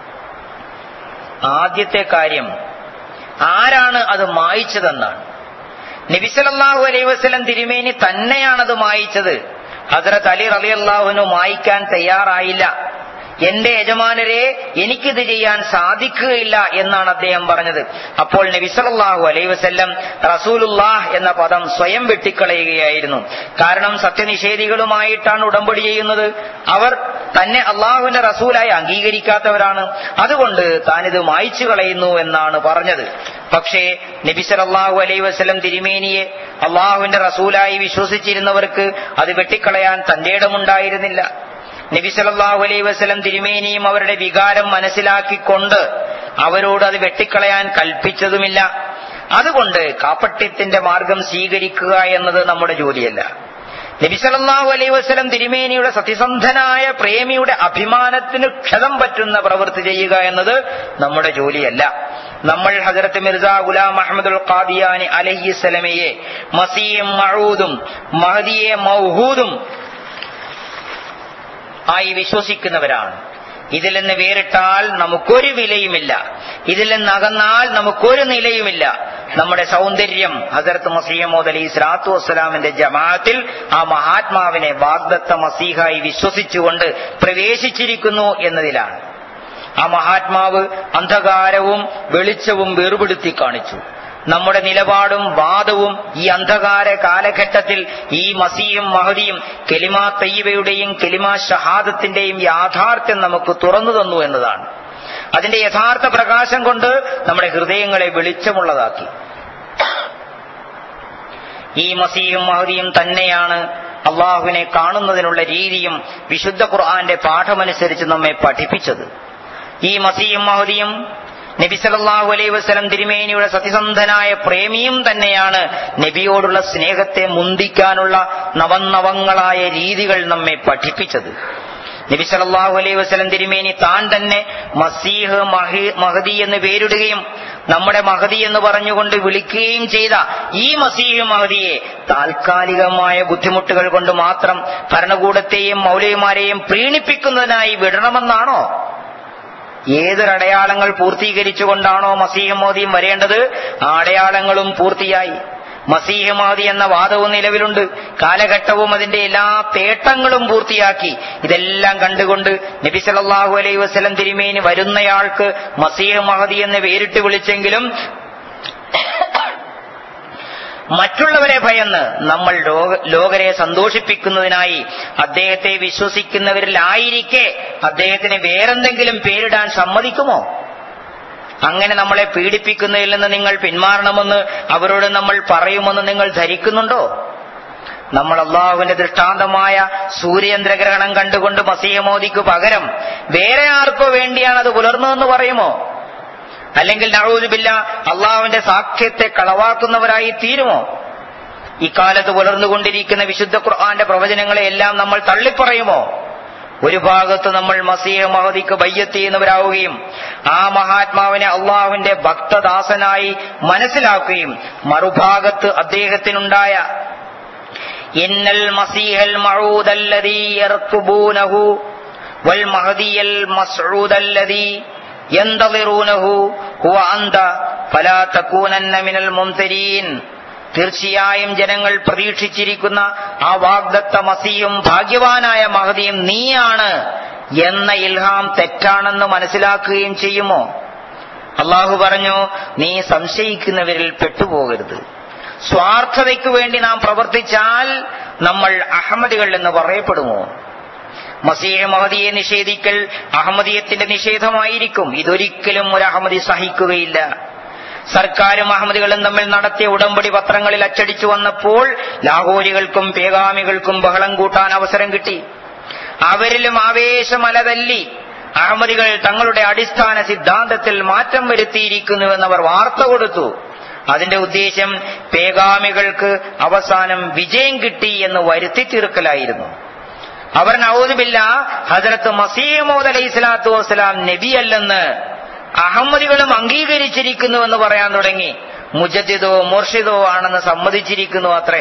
Speaker 1: ആദ്യത്തെ കാര്യം ആരാണ് അത് മായ്ച്ചതെന്നാണ് നബിസലല്ലാഹു അലൈഹി വസ്ലം തിരുമേനി തന്നെയാണത് മായിച്ചത് ഹസരത്ത് അലി റലി അള്ളാഹുവിന് മായിക്കാൻ തയ്യാറായില്ല എന്റെ യജമാനരെ എനിക്കിത് ചെയ്യാൻ സാധിക്കുകയില്ല എന്നാണ് അദ്ദേഹം പറഞ്ഞത് അപ്പോൾ നബി സല്ലല്ലാഹു അലൈഹി വസല്ലം റസൂലുല്ലാഹ് എന്ന പദം സ്വയം വെട്ടിക്കളയുകയായിരുന്നു കാരണം സത്യനിഷേധികളുമായിട്ടാണ് ഉടമ്പടി ചെയ്യുന്നത് അവർ തന്നെ അള്ളാഹുവിന്റെ റസൂലായി അംഗീകരിക്കാത്തവരാണ് അതുകൊണ്ട് താനിത് മായ്ച്ചു കളയുന്നു എന്നാണ് പറഞ്ഞത് പക്ഷേ നബി സല്ലല്ലാഹു അലൈഹി വസല്ലം തിരുമേനിയെ അള്ളാഹുവിന്റെ റസൂലായി വിശ്വസിച്ചിരുന്നവർക്ക് അത് വെട്ടിക്കളയാൻ തന്റെ ഇടമുണ്ടായിരുന്നില്ല നബി സല്ലല്ലാഹു അലൈഹി വസല്ലം തിരുമേനിയും അവരുടെ വികാരം മനസ്സിലാക്കിക്കൊണ്ട് അവരോട് അത് വെട്ടിക്കളയാൻ കൽപ്പിച്ചതുമില്ല അതുകൊണ്ട് കാപ്പട്യത്തിന്റെ മാർഗം സ്വീകരിക്കുക എന്നത് നമ്മുടെ ജോലിയല്ല നബി സല്ലല്ലാഹു അലൈഹി വസല്ലം തിരുമേനിയുടെ സത്യസന്ധനായ പ്രേമിയുടെ അഭിമാനത്തിന് ക്ഷതം പറ്റുന്ന പ്രവൃത്തി ചെയ്യുക എന്നത് നമ്മുടെ ജോലിയല്ല നമ്മൾ ഹജറത്ത് മിർസ ഗുലാം അഹമ്മദുൽ ഖാദിയാനി അലഹിസ്സലമയെ മസീം മഴൂദും മഹദിയെ മൗഹൂദും ആയി വിശ്വസിക്കുന്നവരാണ് ഇതിൽ നിന്ന് വേറിട്ടാൽ നമുക്കൊരു വിലയുമില്ല ഇതിൽ നിന്ന് അകന്നാൽ നമുക്കൊരു നിലയുമില്ല നമ്മുടെ സൗന്ദര്യം ഹസരത്ത് മസീമോദ് അലി സ്വലാത്തു വസ്സലാമിന്റെ ജമാഅത്തിൽ ആ മഹാത്മാവിനെ വാഗ്ദത്ത മസീഹായി വിശ്വസിച്ചുകൊണ്ട് പ്രവേശിച്ചിരിക്കുന്നു എന്നതിലാണ് ആ മഹാത്മാവ് അന്ധകാരവും വെളിച്ചവും വേർപെടുത്തി കാണിച്ചു നമ്മുടെ നിലപാടും വാദവും ഈ അന്ധകാര കാലഘട്ടത്തിൽ ഈ മസിയും മഹദിയും കെലിമാ തയ്യവയുടെയും കെലിമാ ഷഹാദത്തിന്റെയും യാഥാർത്ഥ്യം നമുക്ക് തുറന്നു തന്നു എന്നതാണ് അതിന്റെ യഥാർത്ഥ പ്രകാശം കൊണ്ട് നമ്മുടെ ഹൃദയങ്ങളെ വെളിച്ചമുള്ളതാക്കി ഈ മസീഹും മഹദിയും തന്നെയാണ് അള്ളാഹുവിനെ കാണുന്നതിനുള്ള രീതിയും വിശുദ്ധ ഖുർആന്റെ പാഠമനുസരിച്ച് നമ്മെ പഠിപ്പിച്ചത് ഈ മസീയും മഹദിയും നബി സല്ലല്ലാഹു അലൈഹി വസല്ലം തിരുമേനിയുടെ സത്യസന്ധനായ പ്രേമിയും തന്നെയാണ് നബിയോടുള്ള സ്നേഹത്തെ മുന്തിക്കാനുള്ള നവന്നവങ്ങളായ രീതികൾ നമ്മെ പഠിപ്പിച്ചത് നബി സല്ലല്ലാഹു അലൈഹി വസല്ലം തിരുമേനി താൻ തന്നെ മസീഹ് മഹദി എന്ന് പേരിടുകയും നമ്മുടെ മഹദി എന്ന് പറഞ്ഞുകൊണ്ട് വിളിക്കുകയും ചെയ്ത ഈ മസീഹ് മഹദിയെ താൽക്കാലികമായ ബുദ്ധിമുട്ടുകൾ കൊണ്ട് മാത്രം ഭരണകൂടത്തെയും മൗലവിമാരെയും പ്രീണിപ്പിക്കുന്നതിനായി വിടണമെന്നാണോ ഏതൊരടയാളങ്ങൾ പൂർത്തീകരിച്ചുകൊണ്ടാണോ മസീഹ് മോദിയും വരേണ്ടത് ആ അടയാളങ്ങളും പൂർത്തിയായി മസീഹ് മോദി എന്ന വാദവും നിലവിലുണ്ട് കാലഘട്ടവും അതിന്റെ എല്ലാ തേട്ടങ്ങളും പൂർത്തിയാക്കി ഇതെല്ലാം കണ്ടുകൊണ്ട് നബി സല്ലല്ലാഹു അലൈഹി വസല്ലം തിരുമേനി വരുന്നയാൾക്ക് മസീഹ് മഹദി എന്ന് പേരിട്ട് വിളിച്ചെങ്കിലും മറ്റുള്ളവരെ ഭയന്ന് നമ്മൾ ലോകരെ സന്തോഷിപ്പിക്കുന്നതിനായി അദ്ദേഹത്തെ വിശ്വസിക്കുന്നവരിലായിരിക്കെ അദ്ദേഹത്തിന് വേറെന്തെങ്കിലും പേരിടാൻ സമ്മതിക്കുമോ അങ്ങനെ നമ്മളെ പീഡിപ്പിക്കുന്നതിൽ നിന്ന് നിങ്ങൾ പിന്മാറണമെന്ന് അവരോട് നമ്മൾ പറയുമെന്ന് നിങ്ങൾ ധരിക്കുന്നുണ്ടോ നമ്മൾ അള്ളാഹുവിന്റെ ദൃഷ്ടാന്തമായ സൂര്യചന്ദ്രഗ്രഹണം കണ്ടുകൊണ്ട് മസീഹമോദിക്ക് പകരം വേറെ ആർക്കോ വേണ്ടിയാണ് അത് പുലർന്നതെന്ന് പറയുമോ അല്ലെങ്കിൽ നഴൂതുബില്ല അള്ളാഹുവിന്റെ സാക്ഷ്യത്തെ കളവാക്കുന്നവരായി തീരുമോ ഇക്കാലത്ത് പുലർന്നുകൊണ്ടിരിക്കുന്ന വിശുദ്ധ ഖുർആന്റെ പ്രവചനങ്ങളെ എല്ലാം നമ്മൾ തള്ളിപ്പറയുമോ ഒരു ഭാഗത്ത് നമ്മൾ മസീഹ മഹദിക്ക് ബയ്യത്ത് ചെയ്യുന്നവരാവുകയും ആ മഹാത്മാവിനെ അള്ളാഹുവിന്റെ ഭക്തദാസനായി മനസ്സിലാക്കുകയും മറുഭാഗത്ത് അദ്ദേഹത്തിനുണ്ടായ ഇന്നൽ മസീഹൽ മഴൂദല്ലദീ യർക്കുബൂനഹു വൽ മഹദിയൽ മസ്ഊദല്ലദീ യന്തളിറൂനഹു ഹുവ അന്ത ഫലാ തകൂനന്ന മിനൽ മുംതരീൻ തീർച്ചയായും ജനങ്ങൾ പ്രതീക്ഷിച്ചിരിക്കുന്ന ആ വാഗ്ദത്ത മസിയും ഭാഗ്യവാനായ മഹദിയും നീയാണ് എന്ന ഇൽഹാം തെറ്റാണെന്ന് മനസ്സിലാക്കുകയും ചെയ്യുമോ അള്ളാഹു പറഞ്ഞു നീ സംശയിക്കുന്നവരിൽ പെട്ടുപോകരുത് സ്വാർത്ഥതയ്ക്കു വേണ്ടി നാം പ്രവർത്തിച്ചാൽ നമ്മൾ അഹമ്മദികൾ എന്ന് പറയപ്പെടുമോ മസീഹ് മഹദിയെ നിഷേധിക്കൽ അഹമ്മദിയത്തിന്റെ നിഷേധമായിരിക്കും ഇതൊരിക്കലും ഒരു അഹമ്മദി സഹിക്കുകയില്ല സർക്കാരും അഹമ്മദികളും തമ്മിൽ നടത്തിയ ഉടമ്പടി പത്രങ്ങളിൽ അച്ചടിച്ചു വന്നപ്പോൾ ലാഹോരികൾക്കും പേഗാമികൾക്കും ബഹളം കൂട്ടാൻ അവസരം കിട്ടി അവരിലും ആവേശമലതല്ലി അഹമ്മദികൾ തങ്ങളുടെ അടിസ്ഥാന സിദ്ധാന്തത്തിൽ മാറ്റം വരുത്തിയിരിക്കുന്നുവെന്നവർ വാർത്ത കൊടുത്തു അതിന്റെ ഉദ്ദേശം പേഗാമികൾക്ക് അവസാനം വിജയം കിട്ടി എന്ന് വരുത്തി തീർക്കലായിരുന്നു അവർ നവോദുബില്ല ഹജറത്ത് മസീമോദ് അലൈഹി സ്വലാത്തു വസ്സലാം നബിയല്ലെന്ന് അഹമ്മദികളും അംഗീകരിച്ചിരിക്കുന്നുവെന്ന് പറയാൻ തുടങ്ങി മുജദ്ദിദോ മുർഷിദോ ആണെന്ന് സമ്മതിച്ചിരിക്കുന്നു അത്രേ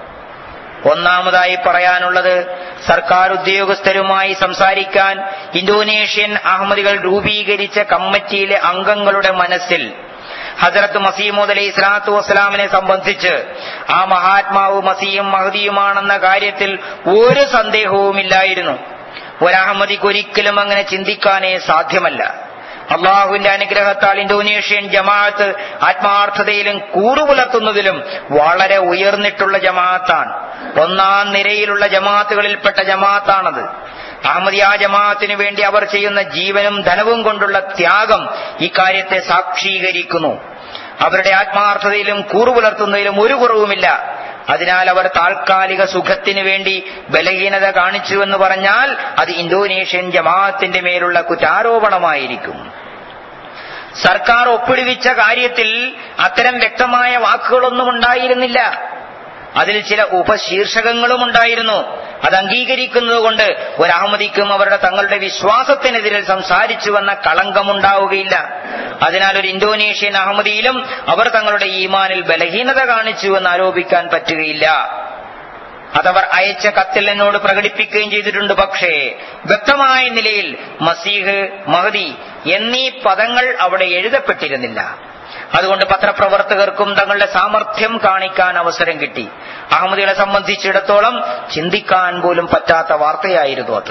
Speaker 1: ഒന്നാമതായി പറയാനുള്ളത് സർക്കാർ ഉദ്യോഗസ്ഥരുമായി സംസാരിക്കാൻ ഇന്തോനേഷ്യൻ അഹമ്മദികൾ രൂപീകരിച്ച കമ്മിറ്റിയിലെ അംഗങ്ങളുടെ മനസ്സിൽ ഹജറത്ത് മസീമോദ് അലൈഹി സ്വലാത്തു വസ്സലാമിനെ സംബന്ധിച്ച് ആ മഹാത്മാവ് മസീയും മഹദിയുമാണെന്ന കാര്യത്തിൽ ഒരു സന്ദേഹവുമില്ലായിരുന്നു ഒരഹമ്മദിക്ക് ഒരിക്കലും അങ്ങനെ ചിന്തിക്കാനേ സാധ്യമല്ല അള്ളാഹുവിന്റെ അനുഗ്രഹത്താൽ ഇന്തോനേഷ്യൻ ജമാഅത്ത് ആത്മാർത്ഥതയിലും കൂറുപുലർത്തുന്നതിലും വളരെ ഉയർന്നിട്ടുള്ള ജമാഅത്താണ് ഒന്നാം നിരയിലുള്ള ജമാഅത്തുകളിൽപ്പെട്ട ജമാഅത്താണത് അഹമ്മദിയ ജമാഅത്തിന് വേണ്ടി അവർ ചെയ്യുന്ന ജീവനും ധനവും കൊണ്ടുള്ള ത്യാഗം ഇക്കാര്യത്തെ സാക്ഷീകരിക്കുന്നു അവരുടെ ആത്മാർത്ഥതയിലും കൂറുപുലർത്തുന്നതിലും ഒരു കുറവുമില്ല അതിനാൽ അവർ താൽക്കാലിക സുഖത്തിന് വേണ്ടി ബലഹീനത കാണിച്ചുവെന്ന് പറഞ്ഞാൽ അത് ഇന്തോനേഷ്യൻ ജമാഅത്തിന്റെ മേലുള്ള കുറ്റാരോപണമായിരിക്കും സർക്കാർ ഒപ്പിടുവിച്ച കാര്യത്തിൽ അത്തരം വ്യക്തമായ വാക്കുകളൊന്നും ഉണ്ടായിരുന്നില്ല അതിൽ ചില ഉപശീർഷകങ്ങളും ഉണ്ടായിരുന്നു അത് അംഗീകരിക്കുന്നതുകൊണ്ട് ഒരഹമ്മദിക്കും അവരുടെ തങ്ങളുടെ വിശ്വാസത്തിനെതിരെ സംസാരിച്ചുവെന്ന കളങ്കമുണ്ടാവുകയില്ല അതിനാൽ ഒരു ഇന്തോനേഷ്യൻ അഹമ്മദിയിലും അവർ തങ്ങളുടെ ഈമാനിൽ ബലഹീനത കാണിച്ചുവെന്ന് ആരോപിക്കാൻ പറ്റുകയില്ല അതവർ അയച്ച കത്തിൽ എന്നോട് പ്രകടിപ്പിക്കുകയും ചെയ്തിട്ടുണ്ട് പക്ഷേ വ്യക്തമായ നിലയിൽ മസീഹ് മഹദി എന്നീ പദങ്ങൾ അവിടെ എഴുതപ്പെട്ടിരുന്നില്ല അതുകൊണ്ട് പത്രപ്രവർത്തകർക്കും തങ്ങളുടെ സാമർഥ്യം കാണിക്കാൻ അവസരം കിട്ടി അഹമ്മദികളെ സംബന്ധിച്ചിടത്തോളം ചിന്തിക്കാൻ പോലും പറ്റാത്ത വാർത്തയായിരുന്നു അത്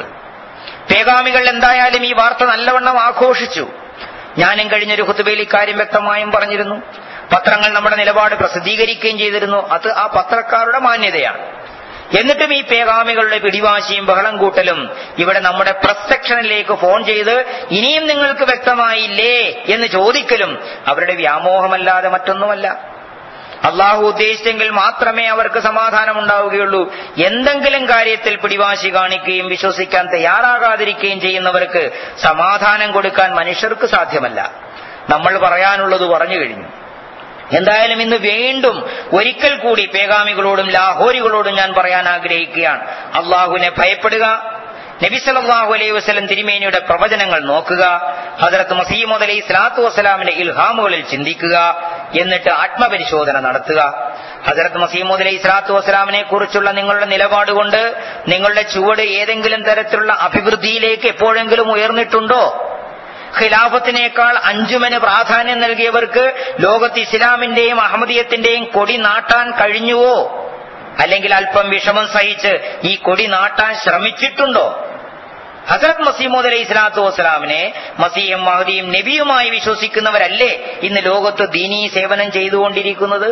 Speaker 1: പേഗാമികൾ എന്തായാലും ഈ വാർത്ത നല്ലവണ്ണം ആഘോഷിച്ചു ഞാനും കഴിഞ്ഞൊരു ഹുത്തുബയിൽ ഇക്കാര്യം വ്യക്തമായും പറഞ്ഞിരുന്നു പത്രങ്ങൾ നമ്മുടെ നിലപാട് പ്രസിദ്ധീകരിക്കുകയും ചെയ്തിരുന്നു അത് ആ പത്രക്കാരുടെ മാന്യതയാണ് എന്നിട്ടും ഈ പേഗാമികളുടെ പിടിവാശിയും ബഹളം കൂട്ടലും ഇവിടെ നമ്മുടെ പ്രസ് സെക്ഷനിലേക്ക് ഫോൺ ചെയ്ത് ഇനിയും നിങ്ങൾക്ക് വ്യക്തമായില്ലേ എന്ന് ചോദിക്കലും അവരുടെ വ്യാമോഹമല്ലാതെ മറ്റൊന്നുമല്ല അള്ളാഹു ഉദ്ദേശിച്ചെങ്കിൽ മാത്രമേ അവർക്ക് സമാധാനം ഉണ്ടാവുകയുള്ളൂ എന്തെങ്കിലും കാര്യത്തിൽ പിടിവാശി കാണിക്കുകയും വിശ്വസിക്കാൻ തയ്യാറാകാതിരിക്കുകയും ചെയ്യുന്നവർക്ക് സമാധാനം കൊടുക്കാൻ മനുഷ്യർക്ക് സാധ്യമല്ല നമ്മൾ പറയാനുള്ളത് പറഞ്ഞു കഴിഞ്ഞു എന്തായാലും ഇന്ന് വീണ്ടും ഒരിക്കൽ കൂടി പേഗാമികളോടും ലാഹോരികളോടും ഞാൻ പറയാൻ ആഗ്രഹിക്കുകയാണ് അള്ളാഹുവിനെ ഭയപ്പെടുക നബി സല്ലല്ലാഹു അലൈഹി വസല്ലം തിരുമേനിയുടെ പ്രവചനങ്ങൾ നോക്കുക ഹജറത്ത് മസീമോദ് അലൈഹി സ്വലാത്തു വസ്സലാമിന്റെ ഇൽഹാമുകളിൽ ചിന്തിക്കുക എന്നിട്ട് ആത്മപരിശോധന നടത്തുക ഹജറത്ത് മസീമോദ് അലൈഹി സ്വലാത്തു വസ്സലാമിനെ കുറിച്ചുള്ള നിങ്ങളുടെ നിലപാട് കൊണ്ട് നിങ്ങളുടെ ചുവട് ഏതെങ്കിലും തരത്തിലുള്ള അഭിവൃദ്ധിയിലേക്ക് എപ്പോഴെങ്കിലും ഉയർന്നിട്ടുണ്ടോ ഖിലാഫത്തിനേക്കാൾ അഞ്ചുമന് പ്രാധാന്യം നൽകിയവർക്ക് ലോകത്ത് ഇസ്ലാമിന്റെയും അഹമ്മദീയത്തിന്റെയും കൊടി നാട്ടാൻ കഴിഞ്ഞുവോ അല്ലെങ്കിൽ അല്പം വിഷമം സഹിച്ച് ഈ കൊടി നാട്ടാൻ ശ്രമിച്ചിട്ടുണ്ടോ ഹസരത് മസീമോദ് അലൈഹി സ്വലാത്തു വസ്സലാമിനെ മസീഹും മഹദിയും നബിയുമായി വിശ്വസിക്കുന്നവരല്ലേ ഇന്ന് ലോകത്ത് ദീനീ സേവനം ചെയ്തുകൊണ്ടിരിക്കുന്നത്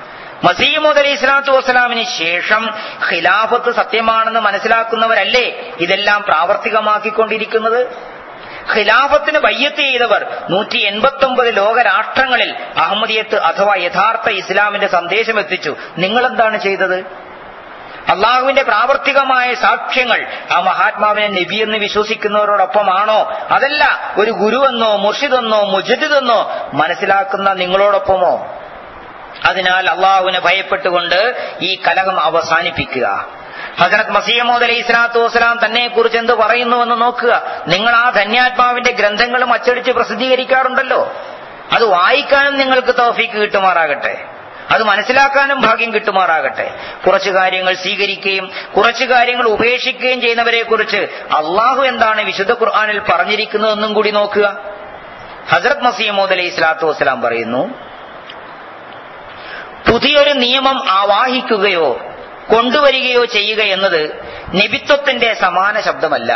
Speaker 1: മസീമോദ് അലൈഹി സ്വലാത്തു വസ്സലാമിന് ശേഷം ഖിലാഫത്ത് സത്യമാണെന്ന് മനസ്സിലാക്കുന്നവരല്ലേ ഇതെല്ലാം പ്രാവർത്തികമാക്കിക്കൊണ്ടിരിക്കുന്നത് ഖിലാഫത്തിന് ബയ്യത്ത് ചെയ്തവർ നൂറ്റി എൺപത്തി ഒമ്പത് ലോകരാഷ്ട്രങ്ങളിൽ അഹമ്മദിയത്ത് അഥവാ യഥാർത്ഥ ഇസ്ലാമിന്റെ സന്ദേശം എത്തിച്ചു നിങ്ങളെന്താണ് ചെയ്തത് അള്ളാഹുവിന്റെ പ്രാവർത്തികമായ സാക്ഷ്യങ്ങൾ ആ മഹാത്മാവിനെ നബിയെന്ന് വിശ്വസിക്കുന്നവരോടൊപ്പമാണോ അതല്ല ഒരു ഗുരുവെന്നോ മുർഷിദെന്നോ മുജദിദെന്നോ മനസ്സിലാക്കുന്ന നിങ്ങളോടൊപ്പമോ അതിനാൽ അള്ളാഹുവിനെ ഭയപ്പെട്ടുകൊണ്ട് ഈ കലഹം അവസാനിപ്പിക്കുക ഹസരത് മസീമോദ് അലൈഹി സ്വലാത്തു വസ്സലാം തന്നെ കുറിച്ച് എന്ത് പറയുന്നുവെന്ന് നോക്കുക നിങ്ങൾ ആ ധന്യാത്മാവിന്റെ ഗ്രന്ഥങ്ങളും അച്ചടിച്ച് പ്രസിദ്ധീകരിക്കാറുണ്ടല്ലോ അത് വായിക്കാനും നിങ്ങൾക്ക് തോഫീക്ക് കിട്ടുമാറാകട്ടെ അത് മനസ്സിലാക്കാനും ഭാഗ്യം കിട്ടുമാറാകട്ടെ കുറച്ചു കാര്യങ്ങൾ സ്വീകരിക്കുകയും കുറച്ചു കാര്യങ്ങൾ ഉപേക്ഷിക്കുകയും ചെയ്യുന്നവരെ കുറിച്ച് അള്ളാഹു എന്താണ് വിശുദ്ധ ഖുർആാനിൽ പറഞ്ഞിരിക്കുന്നതെന്നും കൂടി നോക്കുക ഹസരത് മസീമോദ് അലൈഹി സ്വലാത്തു വസ്സലാം പറയുന്നു പുതിയൊരു നിയമം ആവാഹിക്കുകയോ കൊണ്ടുവരികയോ ചെയ്യുക എന്നത് നിബിത്വത്തിന്റെ സമാന ശബ്ദമല്ല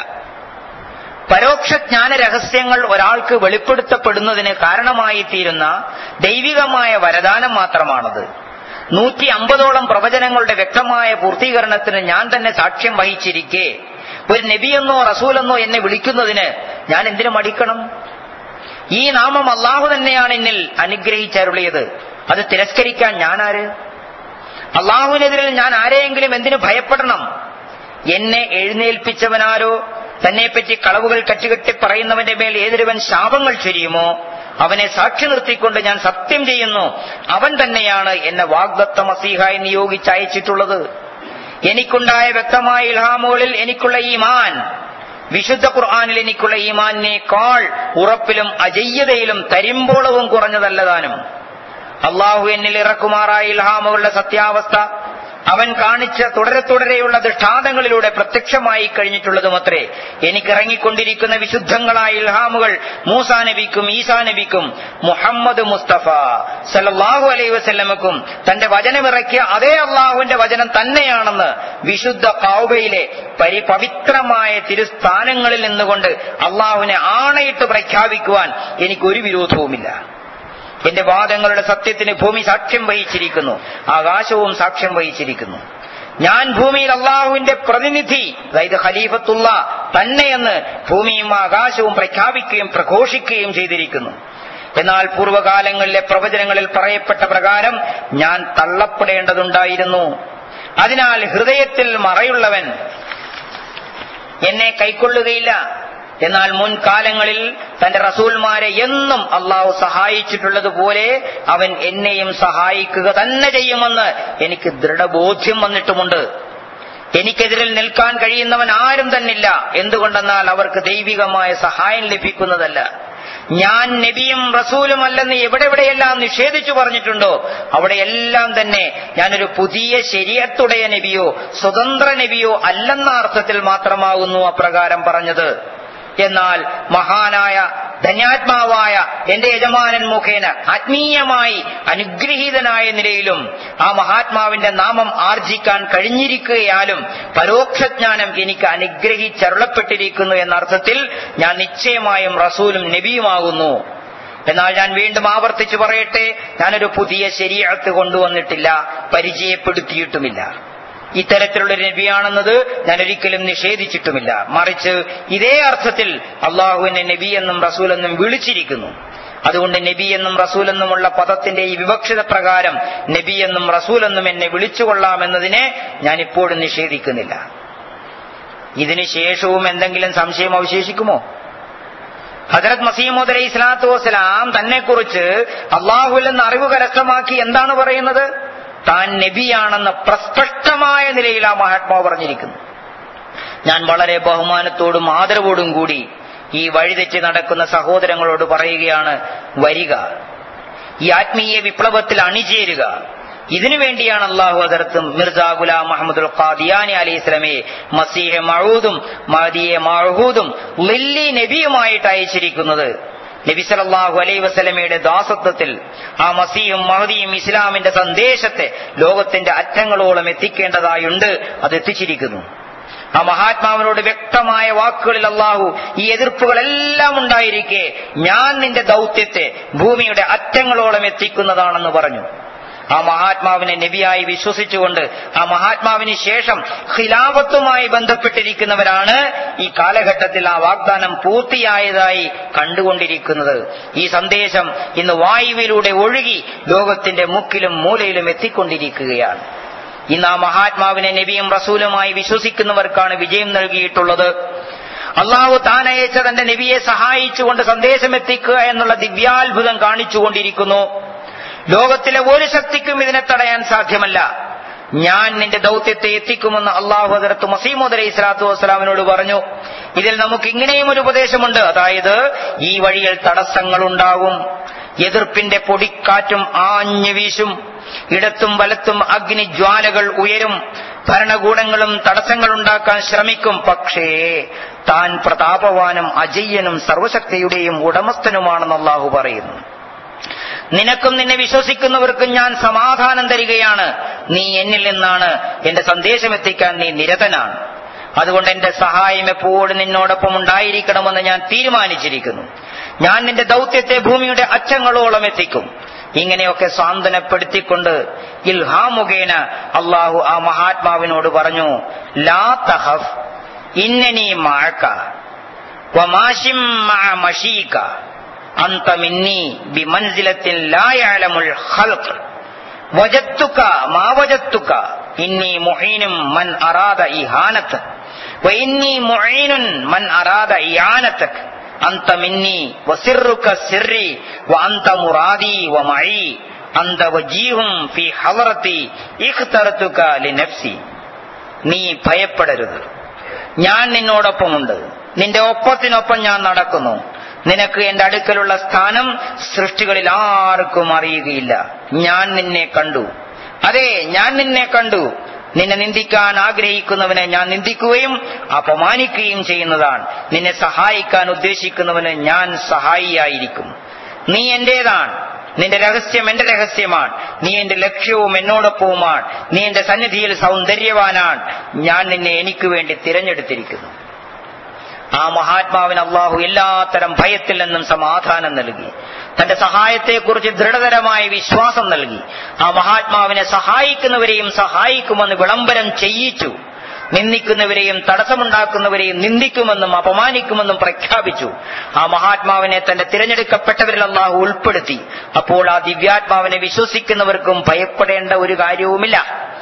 Speaker 1: പരോക്ഷ ജ്ഞാന രഹസ്യങ്ങൾ ഒരാൾക്ക് വെളിപ്പെടുത്തപ്പെടുന്നതിന് കാരണമായി തീരുന്ന ദൈവികമായ വരദാനം മാത്രമാണത് നൂറ്റി അമ്പതോളം പ്രവചനങ്ങളുടെ വ്യക്തമായ പൂർത്തീകരണത്തിന് ഞാൻ തന്നെ സാക്ഷ്യം വഹിച്ചിരിക്കെ ഒരു നബിയെന്നോ റസൂലെന്നോ എന്നെ വിളിക്കുന്നതിന് ഞാൻ എന്തിനു മടിക്കണം ഈ നാമം അള്ളാഹു തന്നെയാണ് എന്നിൽ അനുഗ്രഹിച്ചരുളിയത് അത് തിരസ്കരിക്കാൻ ഞാനാര് അള്ളാഹുവിനെതിരിൽ ഞാൻ ആരെയെങ്കിലും എന്തിനു ഭയപ്പെടണം എന്നെ എഴുന്നേൽപ്പിച്ചവനാരോ തന്നെപ്പറ്റി കളവുകൾ കച്ചുകെട്ടി പറയുന്നവന്റെ മേൽ ഏതൊരുവൻ ശാപങ്ങൾ ചൊരിയുമോ അവനെ സാക്ഷി നിർത്തിക്കൊണ്ട് ഞാൻ സത്യം ചെയ്യുന്നു അവൻ തന്നെയാണ് എന്നെ വാഗ്ദത്ത മസീഹായി നിയോഗിച്ചയച്ചിട്ടുള്ളത് എനിക്കുണ്ടായ വ്യക്തമായ ഇൽഹാമുകളിൽ എനിക്കുള്ള ഈമാൻ വിശുദ്ധ ഖുർആാനിൽ എനിക്കുള്ള ഈമാനിനേക്കാൾ ഉറപ്പിലും അജയ്യതയിലും തരിമ്പോളവും കുറഞ്ഞതല്ലതാനും അള്ളാഹു എന്നിൽ ഇറക്കുമാറായ ഇൽഹാമുകളുടെ സത്യാവസ്ഥ അവൻ കാണിച്ച തുടരെ തുടരെയുള്ള ദൃഷ്ടാന്തങ്ങളിലൂടെ പ്രത്യക്ഷമായി കഴിഞ്ഞിട്ടുള്ളതുമത്രേ എനിക്കിറങ്ങിക്കൊണ്ടിരിക്കുന്ന വിശുദ്ധങ്ങളായ ഇൽഹാമുകൾ മൂസാ നബിക്കും ഈസാ നബിക്കും മുഹമ്മദ് മുസ്തഫ സല്ലാഹു അലൈ വസല്ലമക്കും തന്റെ വചനമിറക്കിയ അതേ അള്ളാഹുവിന്റെ വചനം തന്നെയാണെന്ന് വിശുദ്ധ കൗബയിലെ പരി പവിത്രമായ തിരുസ്ഥാനങ്ങളിൽ നിന്നുകൊണ്ട് അള്ളാഹുവിനെ ആണയിട്ട് പ്രഖ്യാപിക്കുവാൻ എനിക്കൊരു വിരോധവുമില്ല എന്റെ വാദങ്ങളുടെ സത്യത്തിന് ഭൂമി സാക്ഷ്യം വഹിച്ചിരിക്കുന്നു ആകാശവും സാക്ഷ്യം വഹിച്ചിരിക്കുന്നു ഞാൻ ഭൂമിയിൽ അള്ളാഹുവിന്റെ പ്രതിനിധി അതായത് ഖലീഫത്തുള്ള തന്നെയെന്ന് ഭൂമിയും ആകാശവും പ്രഖ്യാപിക്കുകയും പ്രഘോഷിക്കുകയും ചെയ്തിരിക്കുന്നു എന്നാൽ പൂർവ്വകാലങ്ങളിലെ പ്രവചനങ്ങളിൽ പറയപ്പെട്ട പ്രകാരം ഞാൻ തള്ളപ്പെടേണ്ടതുണ്ടായിരുന്നു അതിനാൽ ഹൃദയത്തിൽ മറയുള്ളവൻ എന്നെ കൈക്കൊള്ളുകയില്ല എന്നാൽ മുൻകാലങ്ങളിൽ തന്റെ റസൂൽമാരെ എന്നും അള്ളാഹു സഹായിച്ചിട്ടുള്ളതുപോലെ അവൻ എന്നെയും സഹായിക്കുക തന്നെ ചെയ്യുമെന്ന് എനിക്ക് ദൃഢബോധ്യം വന്നിട്ടുമുണ്ട് എനിക്കെതിരിൽ നിൽക്കാൻ കഴിയുന്നവൻ ആരും തന്നില്ല എന്തുകൊണ്ടെന്നാൽ അവർക്ക് ദൈവികമായ സഹായം ലഭിക്കുന്നതല്ല ഞാൻ നബിയും റസൂലുമല്ലെന്ന് എവിടെവിടെയെല്ലാം നിഷേധിച്ചു പറഞ്ഞിട്ടുണ്ടോ അവിടെയെല്ലാം തന്നെ ഞാനൊരു പുതിയ ശരീരത്തുടയ നബിയോ സ്വതന്ത്ര നബിയോ അല്ലെന്ന അർത്ഥത്തിൽ മാത്രമാകുന്നു അപ്രകാരം പറഞ്ഞത് എന്നാൽ മഹാനായ ധന്യാത്മാവായ എന്റെ യജമാനൻ മുഖേന ആത്മീയമായി അനുഗ്രഹീതനായ നിലയിലും ആ മഹാത്മാവിന്റെ നാമം ആർജിക്കാൻ കഴിഞ്ഞിരിക്കുകയാലും പരോക്ഷജ്ഞാനം എനിക്ക് അനുഗ്രഹിച്ചരുളപ്പെട്ടിരിക്കുന്നു എന്ന അർത്ഥത്തിൽ ഞാൻ നിശ്ചയമായും റസൂലും നബിയുമാകുന്നു എന്നാൽ ഞാൻ വീണ്ടും ആവർത്തിച്ചു പറയട്ടെ ഞാനൊരു പുതിയ ശരീരത്ത് കൊണ്ടുവന്നിട്ടില്ല പരിചയപ്പെടുത്തിയിട്ടുമില്ല ഇത്തരത്തിലുള്ള നബിയാണെന്നത് ഞാൻ ഒരിക്കലും നിഷേധിച്ചിട്ടുമില്ല മറിച്ച് ഇതേ അർത്ഥത്തിൽ അള്ളാഹുവിനെ നബി എന്നും റസൂൽ എന്നും വിളിച്ചിരിക്കുന്നു അതുകൊണ്ട് നബി എന്നും റസൂൽ എന്നുമുള്ള പദത്തിന്റെ ഈ വിവക്ഷിത പ്രകാരം നബി എന്നും റസൂൽ എന്നും എന്നെ വിളിച്ചുകൊള്ളാമെന്നതിനെ ഞാൻ ഇപ്പോഴും നിഷേധിക്കുന്നില്ല ഇതിന് ശേഷവും എന്തെങ്കിലും സംശയം അവശേഷിക്കുമോ ഹജറത് മസീമോദ് അലൈഹി സ്വലാത്തു വസ്സലാം തന്നെക്കുറിച്ച് അള്ളാഹുവിൽ നിന്ന് അറിവ് കരസ്ഥമാക്കി എന്താണ് പറയുന്നത് താൻ നബിയാണെന്ന് പ്രസ്പഷ്ടമായ നിലയിൽ ആ മഹാത്മാവ് പറഞ്ഞിരിക്കുന്നു ഞാൻ വളരെ ബഹുമാനത്തോടും ആദരവോടും കൂടി ഈ വഴിതെറ്റി നടക്കുന്ന സഹോദരങ്ങളോട് പറയുകയാണ് വരിക ഈ ആത്മീയ വിപ്ലവത്തിൽ അണിചേരുക ഇതിനു വേണ്ടിയാണ് അള്ളാഹു അതിർത്ത് മിർജ ഗുലാം മുഹമ്മദുൽ ഖാദിയാനി അലൈഹി സ്വലമെ മസീഹെ മഴൂദും മഹദിയെ മഴഹൂദും ലില്ലി നബിയുമായിട്ട് അയച്ചിരിക്കുന്നത് നബി സലല്ലാഹു അലൈ വസലമയുടെ ദാസത്വത്തിൽ ആ മസീയും മഹദിയും ഇസ്ലാമിന്റെ സന്ദേശത്തെ ലോകത്തിന്റെ അറ്റങ്ങളോളം എത്തിക്കേണ്ടതായുണ്ട് അത് എത്തിച്ചിരിക്കുന്നു ആ മഹാത്മാവിനോട് വ്യക്തമായ വാക്കുകളിൽ അള്ളാഹു ഈ എതിർപ്പുകളെല്ലാം ഉണ്ടായിരിക്കെ ഞാൻ നിന്റെ ദൗത്യത്തെ ഭൂമിയുടെ അറ്റങ്ങളോളം എത്തിക്കുന്നതാണെന്ന് പറഞ്ഞു ആ മഹാത്മാവിനെ നബിയായി വിശ്വസിച്ചുകൊണ്ട് ആ മഹാത്മാവിന് ശേഷം ഖിലാഫത്തുമായി ബന്ധപ്പെട്ടിരിക്കുന്നവരാണ് ഈ കാലഘട്ടത്തിൽ ആ വാഗ്ദാനം പൂർത്തിയായതായി കണ്ടുകൊണ്ടിരിക്കുന്നത് ഈ സന്ദേശം ഇന്ന് വായുവിലൂടെ ഒഴുകി ലോകത്തിന്റെ മുക്കിലും മൂലയിലും എത്തിക്കൊണ്ടിരിക്കുകയാണ് ഇന്ന് ആ മഹാത്മാവിനെ നബിയും റസൂലുമായി വിശ്വസിക്കുന്നവർക്കാണ് വിജയം നൽകിയിട്ടുള്ളത് അള്ളാഹു താൻ അയച്ച തന്റെ നബിയെ സഹായിച്ചുകൊണ്ട് സന്ദേശം എത്തിക്കുക എന്നുള്ള ദിവ്യാത്ഭുതം കാണിച്ചുകൊണ്ടിരിക്കുന്നു ലോകത്തിലെ ഒരു ശക്തിക്കും ഇതിനെ തടയാൻ സാധ്യമല്ല ഞാൻ നിന്റെ ദൗത്യത്തെ എത്തിക്കുമെന്ന് അള്ളാഹു ഹദരത്ത് മസീമോദ് അലൈഹി സ്വലാത്തു വസ്സലാമിനോട് പറഞ്ഞു ഇതിൽ നമുക്ക് ഇങ്ങനെയും ഒരു ഉപദേശമുണ്ട് അതായത് ഈ വഴിയിൽ തടസ്സങ്ങളുണ്ടാകും എതിർപ്പിന്റെ പൊടിക്കാറ്റും ആഞ്ഞു വീശും ഇടത്തും വലത്തും അഗ്നിജ്വാലകൾ ഉയരും ഭരണകൂടങ്ങളും തടസ്സങ്ങളുണ്ടാക്കാൻ ശ്രമിക്കും പക്ഷേ താൻ പ്രതാപവാനും അജയ്യനും സർവശക്തിയുടെയും ഉടമസ്ഥനുമാണെന്ന് അള്ളാഹു പറയുന്നു നിനക്കും നിന്നെ വിശ്വസിക്കുന്നവർക്കും ഞാൻ സമാധാനം തരികയാണ് നീ എന്നിൽ നിന്നാണ് എന്റെ സന്ദേശം എത്തിക്കാൻ നീ നിരതനാണ് അതുകൊണ്ട് എന്റെ സഹായം എപ്പോഴും നിന്നോടൊപ്പം ഉണ്ടായിരിക്കണമെന്ന് ഞാൻ തീരുമാനിച്ചിരിക്കുന്നു ഞാൻ നിന്റെ ദൗത്യത്തെ ഭൂമിയുടെ അറ്റങ്ങളോളം എത്തിക്കും ഇങ്ങനെയൊക്കെ സാന്ത്വനപ്പെടുത്തിക്കൊണ്ട് ഇൽഹാ മുഖേന അള്ളാഹു ആ മഹാത്മാവിനോട് പറഞ്ഞു ലാ തഹഫ് ഇന്നനി മഴക്ക വമാശിം മഅ മഷീക അന്ത മിന്നി ബിമൻസിലത്തിൽ ലാ യഅലമുൽ ഖൽഖ് വജത്തുക മാ വജത്തുക ഇന്നി മുഹീനും മൻ അറാദ ഇഹാനത്ത് وإني معين من أراد إعانتك أنت مني وسرك سري وأنت مرادي ومعي أنت وجيه في حضرتي اخترتك لنفسي നീ ഭയപ്പെടരുത് ഞാൻ നിന്നോടൊപ്പമുണ്ട് നിന്റെ ഒപ്പത്തിനൊപ്പം ഞാൻ നടക്കുന്നു നിനക്ക് എന്റെ അടുക്കലുള്ള സ്ഥാനം സൃഷ്ടികളിൽ ആർക്കും അറിയുകയില്ല ഞാൻ നിന്നെ കണ്ടു അതെ ഞാൻ നിന്നെ കണ്ടു നിന്നെ നിന്ദിക്കാൻ ആഗ്രഹിക്കുന്നവനെ ഞാൻ നിന്ദിക്കുകയും അപമാനിക്കുകയും ചെയ്യുന്നതാണ് നിന്നെ സഹായിക്കാൻ ഉദ്ദേശിക്കുന്നവന് ഞാൻ സഹായിയായിരിക്കും നീ എന്റേതാണ് നിന്റെ രഹസ്യം എന്റെ രഹസ്യമാണ് നീ എന്റെ ലക്ഷ്യവും എന്നോടൊപ്പവുമാണ് നീ എന്റെ സന്നിധിയിൽ സൗന്ദര്യവാനാണ് ഞാൻ നിന്നെ എനിക്ക് വേണ്ടി തിരഞ്ഞെടുത്തിരിക്കുന്നു ആ മഹാത്മാവിന് അള്ളാഹു എല്ലാത്തരം ഭയത്തിൽ നിന്നും സമാധാനം നൽകി തന്റെ സഹായത്തെക്കുറിച്ച് ദൃഢതരമായ വിശ്വാസം നൽകി ആ മഹാത്മാവിനെ സഹായിക്കുന്നവരെയും സഹായിക്കുമെന്ന് വിളംബരം ചെയ്യിച്ചു നിന്ദിക്കുന്നവരെയും തടസ്സമുണ്ടാക്കുന്നവരെയും നിന്ദിക്കുമെന്നും അപമാനിക്കുമെന്നും പ്രഖ്യാപിച്ചു ആ മഹാത്മാവിനെ തന്റെ തിരഞ്ഞെടുക്കപ്പെട്ടവരിൽ അള്ളാഹു ഉൾപ്പെടുത്തി അപ്പോൾ ആ ദിവ്യാത്മാവിനെ വിശ്വസിക്കുന്നവർക്കും ഭയപ്പെടേണ്ട ഒരു കാര്യവുമില്ല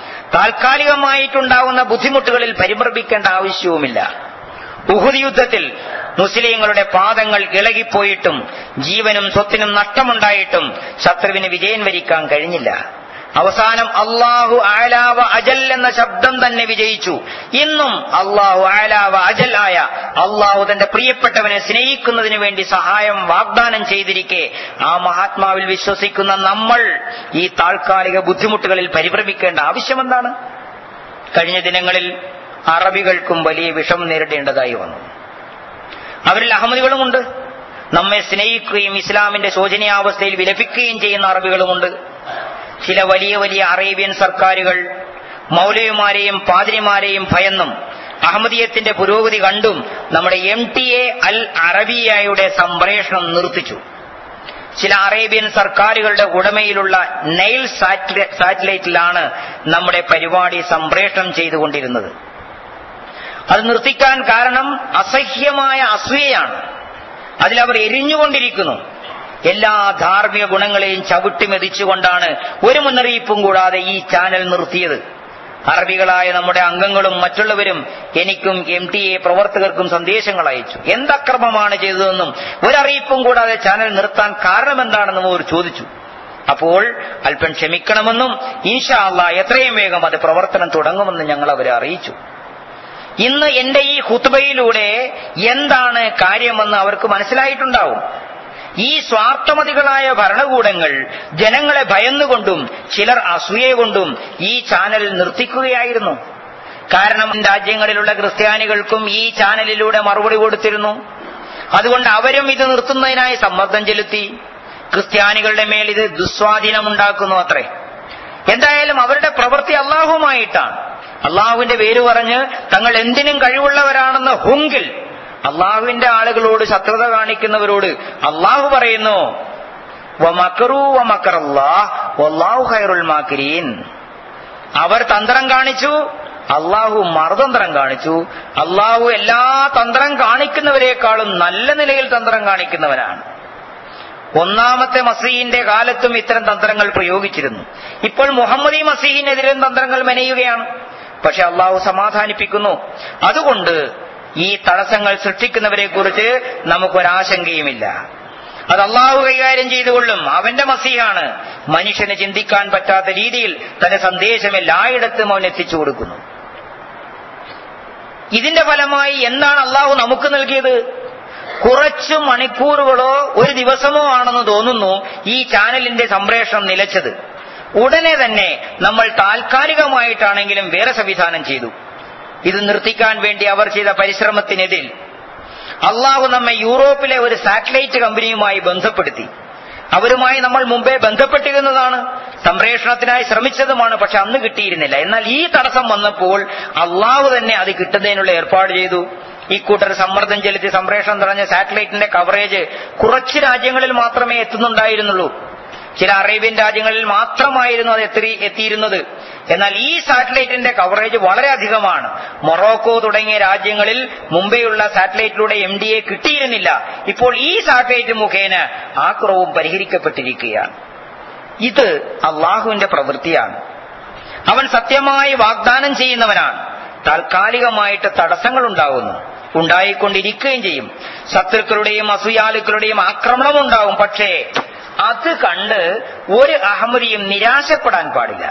Speaker 1: താൽക്കാലികമായിട്ടുണ്ടാകുന്ന ബുദ്ധിമുട്ടുകളിൽ പരിമർപ്പിക്കേണ്ട ആവശ്യവുമില്ല ഉഹുദ് യുദ്ധത്തിൽ മുസ്ലിങ്ങളുടെ പാദങ്ങൾ ഇളകിപ്പോയിട്ടും ജീവനും സ്വത്തിനും നഷ്ടമുണ്ടായിട്ടും ശത്രുവിന് വിജയം വരിക്കാൻ കഴിഞ്ഞില്ല അവസാനം അള്ളാഹു ആലാവ അജൽ എന്ന ശബ്ദം തന്നെ വിജയിച്ചു ഇന്നും അള്ളാഹു ആലാവ അജൽ ആയ അള്ളാഹു തന്റെ പ്രിയപ്പെട്ടവനെ സ്നേഹിക്കുന്നതിന് വേണ്ടി സഹായം വാഗ്ദാനം ചെയ്തിരിക്കെ ആ മഹാത്മാവിൽ വിശ്വസിക്കുന്ന നമ്മൾ ഈ താൽക്കാലിക ബുദ്ധിമുട്ടുകളിൽ പരിഭ്രമിക്കേണ്ട ആവശ്യമെന്താണ് കഴിഞ്ഞ ദിനങ്ങളിൽ അറബികൾക്കും വലിയ വിഷം നേരിടേണ്ടതായി വന്നു അവരിൽ അഹമ്മദികളുമുണ്ട് നമ്മെ സ്നേഹിക്കുകയും ഇസ്ലാമിന്റെ ശോചനീയാവസ്ഥയിൽ വിലപിക്കുകയും ചെയ്യുന്ന അറബികളുമുണ്ട് ചില വലിയ വലിയ അറേബ്യൻ സർക്കാരുകൾ മൗലവിമാരെയും പാതിരിമാരെയും ഭയന്നും അഹമ്മദീയത്തിന്റെ പുരോഗതി കണ്ടും നമ്മുടെ എം ടി എ അൽ അറബിയയുടെ സംപ്രേഷണം നിർത്തിച്ചു ചില അറേബ്യൻ സർക്കാരുകളുടെ ഉടമയിലുള്ള നൈൽ സാറ്റലൈറ്റിലാണ് നമ്മുടെ പരിപാടി സംപ്രേഷണം ചെയ്തുകൊണ്ടിരുന്നത് അത് നിർത്തിക്കാൻ കാരണം അസഹ്യമായ അസൂയയാണ് അതിലവർ എരിഞ്ഞുകൊണ്ടിരിക്കുന്നു എല്ലാ ധാർമ്മിക ഗുണങ്ങളെയും ചവിട്ടി മെതിച്ചുകൊണ്ടാണ് ഒരു മുന്നറിയിപ്പും കൂടാതെ ഈ ചാനൽ നിർത്തിയത് അറബികളായ നമ്മുടെ അംഗങ്ങളും മറ്റുള്ളവരും എനിക്കും എം ടി എ പ്രവർത്തകർക്കും സന്ദേശങ്ങൾ അയച്ചു എന്തക്രമമാണ് ചെയ്തതെന്നും ഒരറിയിപ്പും കൂടാതെ ചാനൽ നിർത്താൻ കാരണമെന്താണെന്നും അവർ ചോദിച്ചു അപ്പോൾ അല്പം ക്ഷമിക്കണമെന്നും ഇൻഷാ അള്ളാ എത്രയും വേഗം അത് പ്രവർത്തനം തുടങ്ങുമെന്ന് ഞങ്ങൾ അവരെ അറിയിച്ചു ഇന്ന് എന്റെ ഈ ഹുത്തുബയിലൂടെ എന്താണ് കാര്യമെന്ന് അവർക്ക് മനസ്സിലായിട്ടുണ്ടാവും ഈ സ്വാർത്ഥമതികളായ ഭരണകൂടങ്ങൾ ജനങ്ങളെ ഭയന്നുകൊണ്ടും ചിലർ അസൂയ കൊണ്ടും ഈ ചാനൽ നിർത്തിക്കുകയായിരുന്നു കാരണം രാജ്യങ്ങളിലുള്ള ക്രിസ്ത്യാനികൾക്കും ഈ ചാനലിലൂടെ മറുപടി കൊടുത്തിരുന്നു അതുകൊണ്ട് അവരും ഇത് നിർത്തുന്നതിനായി സമ്മർദ്ദം ചെലുത്തി ക്രിസ്ത്യാനികളുടെ മേൽ ഇത് ദുസ്വാധീനമുണ്ടാക്കുന്നു അത്രേ എന്തായാലും അവരുടെ പ്രവൃത്തി അള്ളാഹുമായിട്ടാണ് അള്ളാഹുവിന്റെ പേര് പറഞ്ഞ് തങ്ങൾ എന്തിനും കഴിവുള്ളവരാണെന്ന് ഹുങ്കിൽ അള്ളാഹുവിന്റെ ആളുകളോട് ശത്രുത കാണിക്കുന്നവരോട് അള്ളാഹു പറയുന്നു അവർ തന്ത്രം കാണിച്ചു അള്ളാഹു മറുതന്ത്രം കാണിച്ചു അള്ളാഹു എല്ലാ തന്ത്രം കാണിക്കുന്നവരെക്കാളും നല്ല നിലയിൽ തന്ത്രം കാണിക്കുന്നവനാണ് ഒന്നാമത്തെ മസീഹിന്റെ കാലത്തും ഇത്തരം തന്ത്രങ്ങൾ പ്രയോഗിച്ചിരുന്നു ഇപ്പോൾ മുഹമ്മദി മസീഹിനെതിരെ തന്ത്രങ്ങൾ മെനയുകയാണ് പക്ഷെ അള്ളാഹു സമാധാനിപ്പിക്കുന്നു അതുകൊണ്ട് ഈ തടസ്സങ്ങൾ സൃഷ്ടിക്കുന്നവരെ കുറിച്ച് നമുക്കൊരാശങ്കയുമില്ല അത് അള്ളാഹു കൈകാര്യം ചെയ്തുകൊള്ളും അവന്റെ മസീഹാണ് മനുഷ്യന് ചിന്തിക്കാൻ പറ്റാത്ത രീതിയിൽ തന്റെ സന്ദേശം എല്ലായിടത്തും അവൻ എത്തിച്ചു കൊടുക്കുന്നു ഇതിന്റെ ഫലമായി എന്താണ് അള്ളാഹു നമുക്ക് നൽകിയത് കുറച്ചു മണിക്കൂറുകളോ ഒരു ദിവസമോ ആണെന്ന് തോന്നുന്നു ഈ ചാനലിന്റെ സംപ്രേഷണം നിലച്ചത് ഉടനെ തന്നെ നമ്മൾ താൽക്കാലികമായിട്ടാണെങ്കിലും വേറെ സംവിധാനം ചെയ്തു ഇത് നിർത്തിക്കാൻ വേണ്ടി അവർ ചെയ്ത പരിശ്രമത്തിനെതിൽ അള്ളാഹു നമ്മെ യൂറോപ്പിലെ ഒരു സാറ്റലൈറ്റ് കമ്പനിയുമായി ബന്ധപ്പെടുത്തി അവരുമായി നമ്മൾ മുമ്പേ ബന്ധപ്പെട്ടിരുന്നതാണ് സംപ്രേഷണത്തിനായി ശ്രമിച്ചതുമാണ് പക്ഷെ അന്ന് കിട്ടിയിരുന്നില്ല എന്നാൽ ഈ തടസ്സം വന്നപ്പോൾ അള്ളാഹു തന്നെ അത് കിട്ടുന്നതിനുള്ള ഏർപ്പാട് ചെയ്തു ഈ കൂട്ടർ സമ്മർദ്ദം ചെലുത്തി സംപ്രേഷണം തുടങ്ങിയ സാറ്റലൈറ്റിന്റെ കവറേജ് കുറച്ച് രാജ്യങ്ങളിൽ മാത്രമേ എത്തുന്നുണ്ടായിരുന്നുള്ളൂ ചില അറേബ്യൻ രാജ്യങ്ങളിൽ മാത്രമായിരുന്നു അത് എത്തി എത്തിയിരുന്നത് എന്നാൽ ഈ സാറ്റലൈറ്റിന്റെ കവറേജ് വളരെ അധികമാണ് മൊറോക്കോ തുടങ്ങിയ രാജ്യങ്ങളിൽ മുംബൈയുള്ള സാറ്റലൈറ്റിലൂടെ എം ഡി എ കിട്ടിയിരുന്നില്ല ഇപ്പോൾ ഈ സാറ്റലൈറ്റ് മുഖേന ആ കുറവും പരിഹരിക്കപ്പെട്ടിരിക്കുകയാണ് ഇത് അള്ളാഹുവിന്റെ പ്രവൃത്തിയാണ് അവൻ സത്യമായി വാഗ്ദാനം ചെയ്യുന്നവനാണ് താൽക്കാലികമായിട്ട് തടസ്സങ്ങൾ ഉണ്ടാകുന്നു ഉണ്ടായിക്കൊണ്ടിരിക്കുകയും ചെയ്യും ശത്രുക്കളുടെയും അസൂയാലുക്കളുടെയും ആക്രമണം ഉണ്ടാവും പക്ഷേ അത് കണ്ട് ഒരു അഹമ്മദിയും നിരാശപ്പെടാൻ പാടില്ല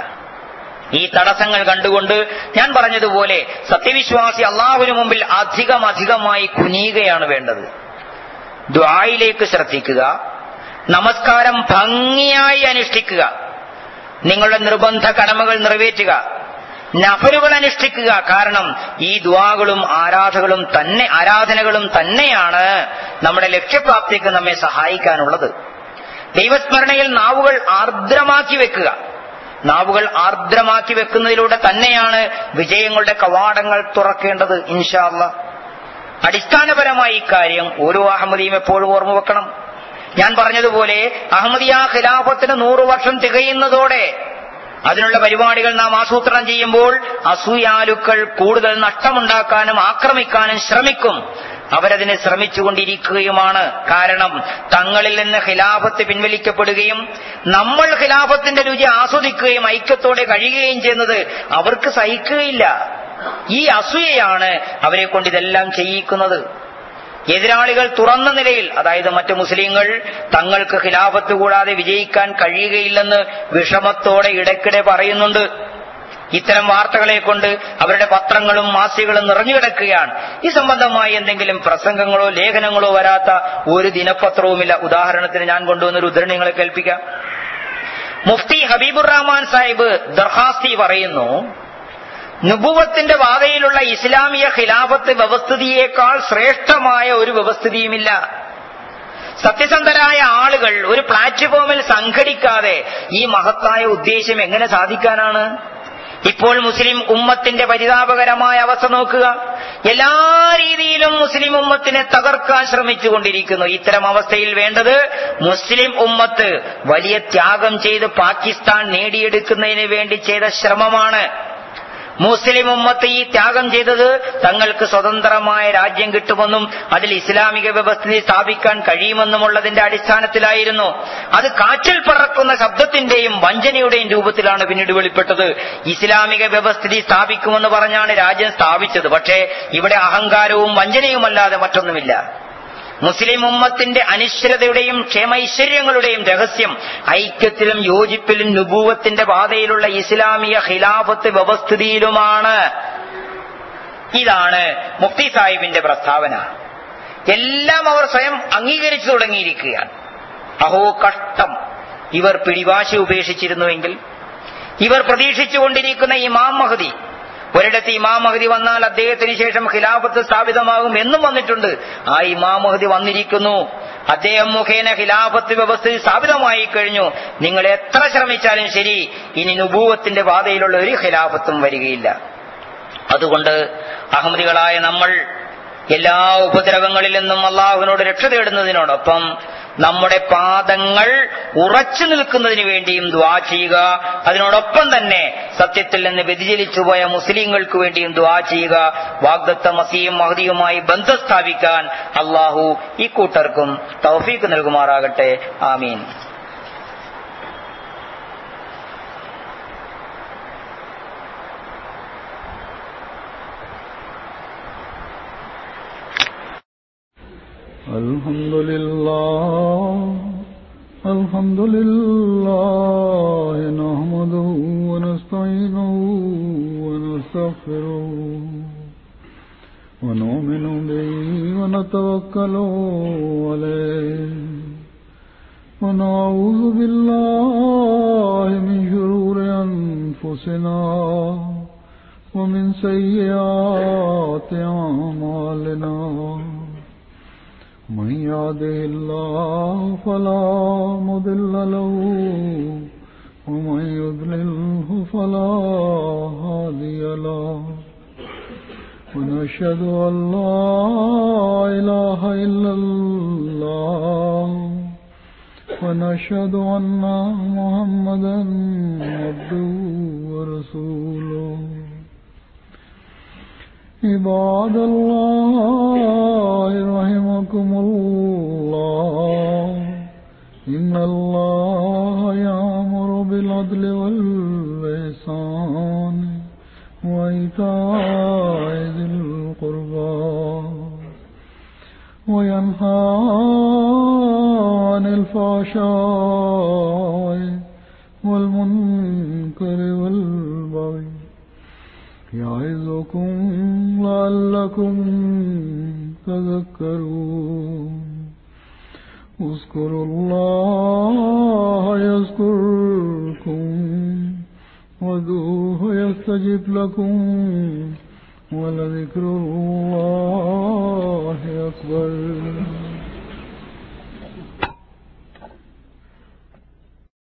Speaker 1: ഈ തടസ്സങ്ങൾ കണ്ടുകൊണ്ട് ഞാൻ പറഞ്ഞതുപോലെ സത്യവിശ്വാസി അള്ളാഹുവിന് മുമ്പിൽ അധികം അധികമായി കുനിയുകയാണ് വേണ്ടത് ദ്വായിലേക്ക് ശ്രദ്ധിക്കുക നമസ്കാരം ഭംഗിയായി അനുഷ്ഠിക്കുക നിങ്ങളുടെ നിർബന്ധ കടമകൾ നിറവേറ്റുക നഫലുകൾ അനുഷ്ഠിക്കുക കാരണം ഈ ദ്വാകളും ആരാധകളും തന്നെ ആരാധനകളും തന്നെയാണ് നമ്മുടെ ലക്ഷ്യപ്രാപ്തിക്ക് നമ്മെ സഹായിക്കാനുള്ളത് ദൈവസ്മരണയിൽ നാവുകൾ ആർദ്രമാക്കി വെക്കുക നാവുകൾ ആർദ്രമാക്കി വെക്കുന്നതിലൂടെ തന്നെയാണ് വിജയങ്ങളുടെ കവാടങ്ങൾ തുറക്കേണ്ടത് ഇൻഷാല്ല അടിസ്ഥാനപരമായി ഇക്കാര്യം ഓരോ അഹമ്മദിയും എപ്പോഴും ഓർമ്മ വെക്കണം ഞാൻ പറഞ്ഞതുപോലെ അഹമ്മദിയ ഖിലാഫത്തിന് നൂറു വർഷം തികയുന്നതോടെ അതിനുള്ള പരിപാടികൾ നാം ആസൂത്രണം ചെയ്യുമ്പോൾ അസൂയാലുക്കൾ കൂടുതൽ നഷ്ടമുണ്ടാക്കാനും ആക്രമിക്കാനും ശ്രമിക്കും അവരതിനെ ശ്രമിച്ചുകൊണ്ടിരിക്കുകയുമാണ് കാരണം തങ്ങളിൽ നിന്ന് ഖിലാഫത്ത് പിൻവലിക്കപ്പെടുകയും നമ്മൾ ഖിലാഫത്തിന്റെ രുചി ആസ്വദിക്കുകയും ഐക്യത്തോടെ കഴിയുകയും ചെയ്യുന്നത് അവർക്ക് സഹിക്കുകയില്ല ഈ അസൂയയാണ് അവരെ കൊണ്ട് ഇതെല്ലാം ചെയ്യിക്കുന്നത് എതിരാളികൾ തുറന്ന നിലയിൽ അതായത് മറ്റു മുസ്ലിങ്ങൾ തങ്ങൾക്ക് ഖിലാഫത്ത് കൂടാതെ വിജയിക്കാൻ കഴിയുകയില്ലെന്ന് വിഷമത്തോടെ ഇടയ്ക്കിടെ പറയുന്നുണ്ട് ഇത്തരം വാർത്തകളെ കൊണ്ട് അവരുടെ പത്രങ്ങളും മാസികകളും നിറഞ്ഞു കിടക്കുകയാണ് ഈ സംബന്ധമായി എന്തെങ്കിലും പ്രസംഗങ്ങളോ ലേഖനങ്ങളോ വരാത്ത ഒരു ദിനപത്രവുമില്ല ഉദാഹരണത്തിന് ഞാൻ കൊണ്ടുവന്നൊരു ഉദ്ധരണി നിങ്ങളെ കേൾപ്പിക്കാം മുഫ്തി ഹബീബുർ റഹ്മാൻ സാഹിബ് ദർഹാസ്തി പറയുന്നു നുബുവത്തിന്റെ വാതയിലുള്ള ഇസ്ലാമിയ ഖിലാഫത്ത് വ്യവസ്ഥിതിയേക്കാൾ ശ്രേഷ്ഠമായ ഒരു വ്യവസ്ഥിതിയുമില്ല സത്യസന്ധരായ ആളുകൾ ഒരു പ്ലാറ്റ്ഫോമിൽ സംഘടിക്കാതെ ഈ മഹത്തായ ഉദ്ദേശ്യം എങ്ങനെ സാധിക്കാനാണ് ഇപ്പോൾ മുസ്ലിം ഉമ്മത്തിന്റെ പരിതാപകരമായ അവസ്ഥ നോക്കുക എല്ലാ രീതിയിലും മുസ്ലിം ഉമ്മത്തിനെ തകർക്കാൻ ശ്രമിച്ചുകൊണ്ടിരിക്കുന്നു ഇത്തരം അവസ്ഥയിൽ വേണ്ടത് മുസ്ലിം ഉമ്മത്ത് വലിയ ത്യാഗം ചെയ്ത് പാകിസ്ഥാൻ നേടിയെടുക്കുന്നതിന് വേണ്ടി ചെയ്ത ശ്രമമാണ് മുസ്ലിം ഉമ്മത്ത് ഈ ത്യാഗം ചെയ്തത് തങ്ങൾക്ക് സ്വതന്ത്രമായ രാജ്യം കിട്ടുമെന്നും അതിൽ ഇസ്ലാമിക വ്യവസ്ഥിതി സ്ഥാപിക്കാൻ കഴിയുമെന്നുമുള്ളതിന്റെ അടിസ്ഥാനത്തിലായിരുന്നു അത് കാറ്റിൽ പറക്കുന്ന ശബ്ദത്തിന്റെയും വഞ്ചനയുടെയും രൂപത്തിലാണ് പിന്നീട് വെളിപ്പെട്ടത് ഇസ്ലാമിക വ്യവസ്ഥിതി സ്ഥാപിക്കുമെന്ന് പറഞ്ഞാണ് രാജ്യം സ്ഥാപിച്ചത് പക്ഷേ ഇവിടെ അഹങ്കാരവും വഞ്ചനയുമല്ലാതെ മറ്റൊന്നുമില്ല മുസ്ലിം ഉമ്മത്തിന്റെ അനിശ്ചിതയുടെയും ക്ഷേമൈശ്വര്യങ്ങളുടെയും രഹസ്യം ഐക്യത്തിലും യോജിപ്പിലും നുപൂവത്തിന്റെ പാതയിലുള്ള ഇസ്ലാമിയ ഖിലാഫത്ത് വ്യവസ്ഥിതിയിലുമാണ് ഇതാണ് മുഫ്തി സാഹിബിന്റെ പ്രസ്താവന എല്ലാം അവർ സ്വയം അംഗീകരിച്ചു തുടങ്ങിയിരിക്കുകയാണ് അഹോ കഷ്ടം ഇവർ പിടിവാശി ഉപേക്ഷിച്ചിരുന്നുവെങ്കിൽ ഇവർ പ്രതീക്ഷിച്ചുകൊണ്ടിരിക്കുന്ന ഇമാം മഹദി ഒരിടത്ത് ഇമാം മഹദി വന്നാൽ അദ്ദേഹത്തിന് ശേഷം ഖിലാഫത്ത് സ്ഥാപിതമാകും എന്നും വന്നിട്ടുണ്ട് ആ ഇമാം മഹദി വന്നിരിക്കുന്നു അദ്ദേഹം മുഖേന ഖിലാഫത്ത് വ്യവസ്ഥ സ്ഥാപിതമായി കഴിഞ്ഞു നിങ്ങൾ എത്ര ശ്രമിച്ചാലും ശരി ഇനി നുബൂവത്തിന്റെ പാതയിലുള്ള ഒരു ഖിലാഫത്തും വരികയില്ല അതുകൊണ്ട് അഹമ്മദികളായ നമ്മൾ എല്ലാ ഉപദ്രവങ്ങളിൽ നിന്നും അള്ളാഹുവിനോട് രക്ഷ തേടുന്നതിനോടൊപ്പം നമ്മുടെ പാദങ്ങൾ ഉറച്ചു നിൽക്കുന്നതിന് വേണ്ടിയും ദ്വാ ചെയ്യുക അതിനോടൊപ്പം തന്നെ സത്യത്തിൽ നിന്ന് വ്യതിചലിച്ചു പോയ മുസ്ലിങ്ങൾക്ക് വേണ്ടിയും ദ്വാ ചെയ്യുക വാഗ്ദത്ത മസിയും മഹദിയുമായി ബന്ധം സ്ഥാപിക്കാൻ അള്ളാഹു ഈ കൂട്ടർക്കും തൗഫീക്ക് നൽകുമാറാകട്ടെ ആമീൻ
Speaker 2: الحمد لله الحمد لله نحمده ونستعينه ونستغفره ونؤمن به ونتوكل عليه ونعوذ بالله من شرور أنفسنا ومن سيئات أعمالنا من يهده الله فلا مضل له ومن يضلله فلا هادي له ونشهد أن لا إله إلا الله ونشهد أن محمدا عبده ورسوله عباد الله رحمكم الله إن الله يأمر بالعدل والإحسان وإيتاء ذي القربى وينهى عن الفحشاء والمنكر والبغي يعظكم لعلكم تذكرون اذكروا الله يذكركم وادعوه يستجب لكم ولذكر الله أكبر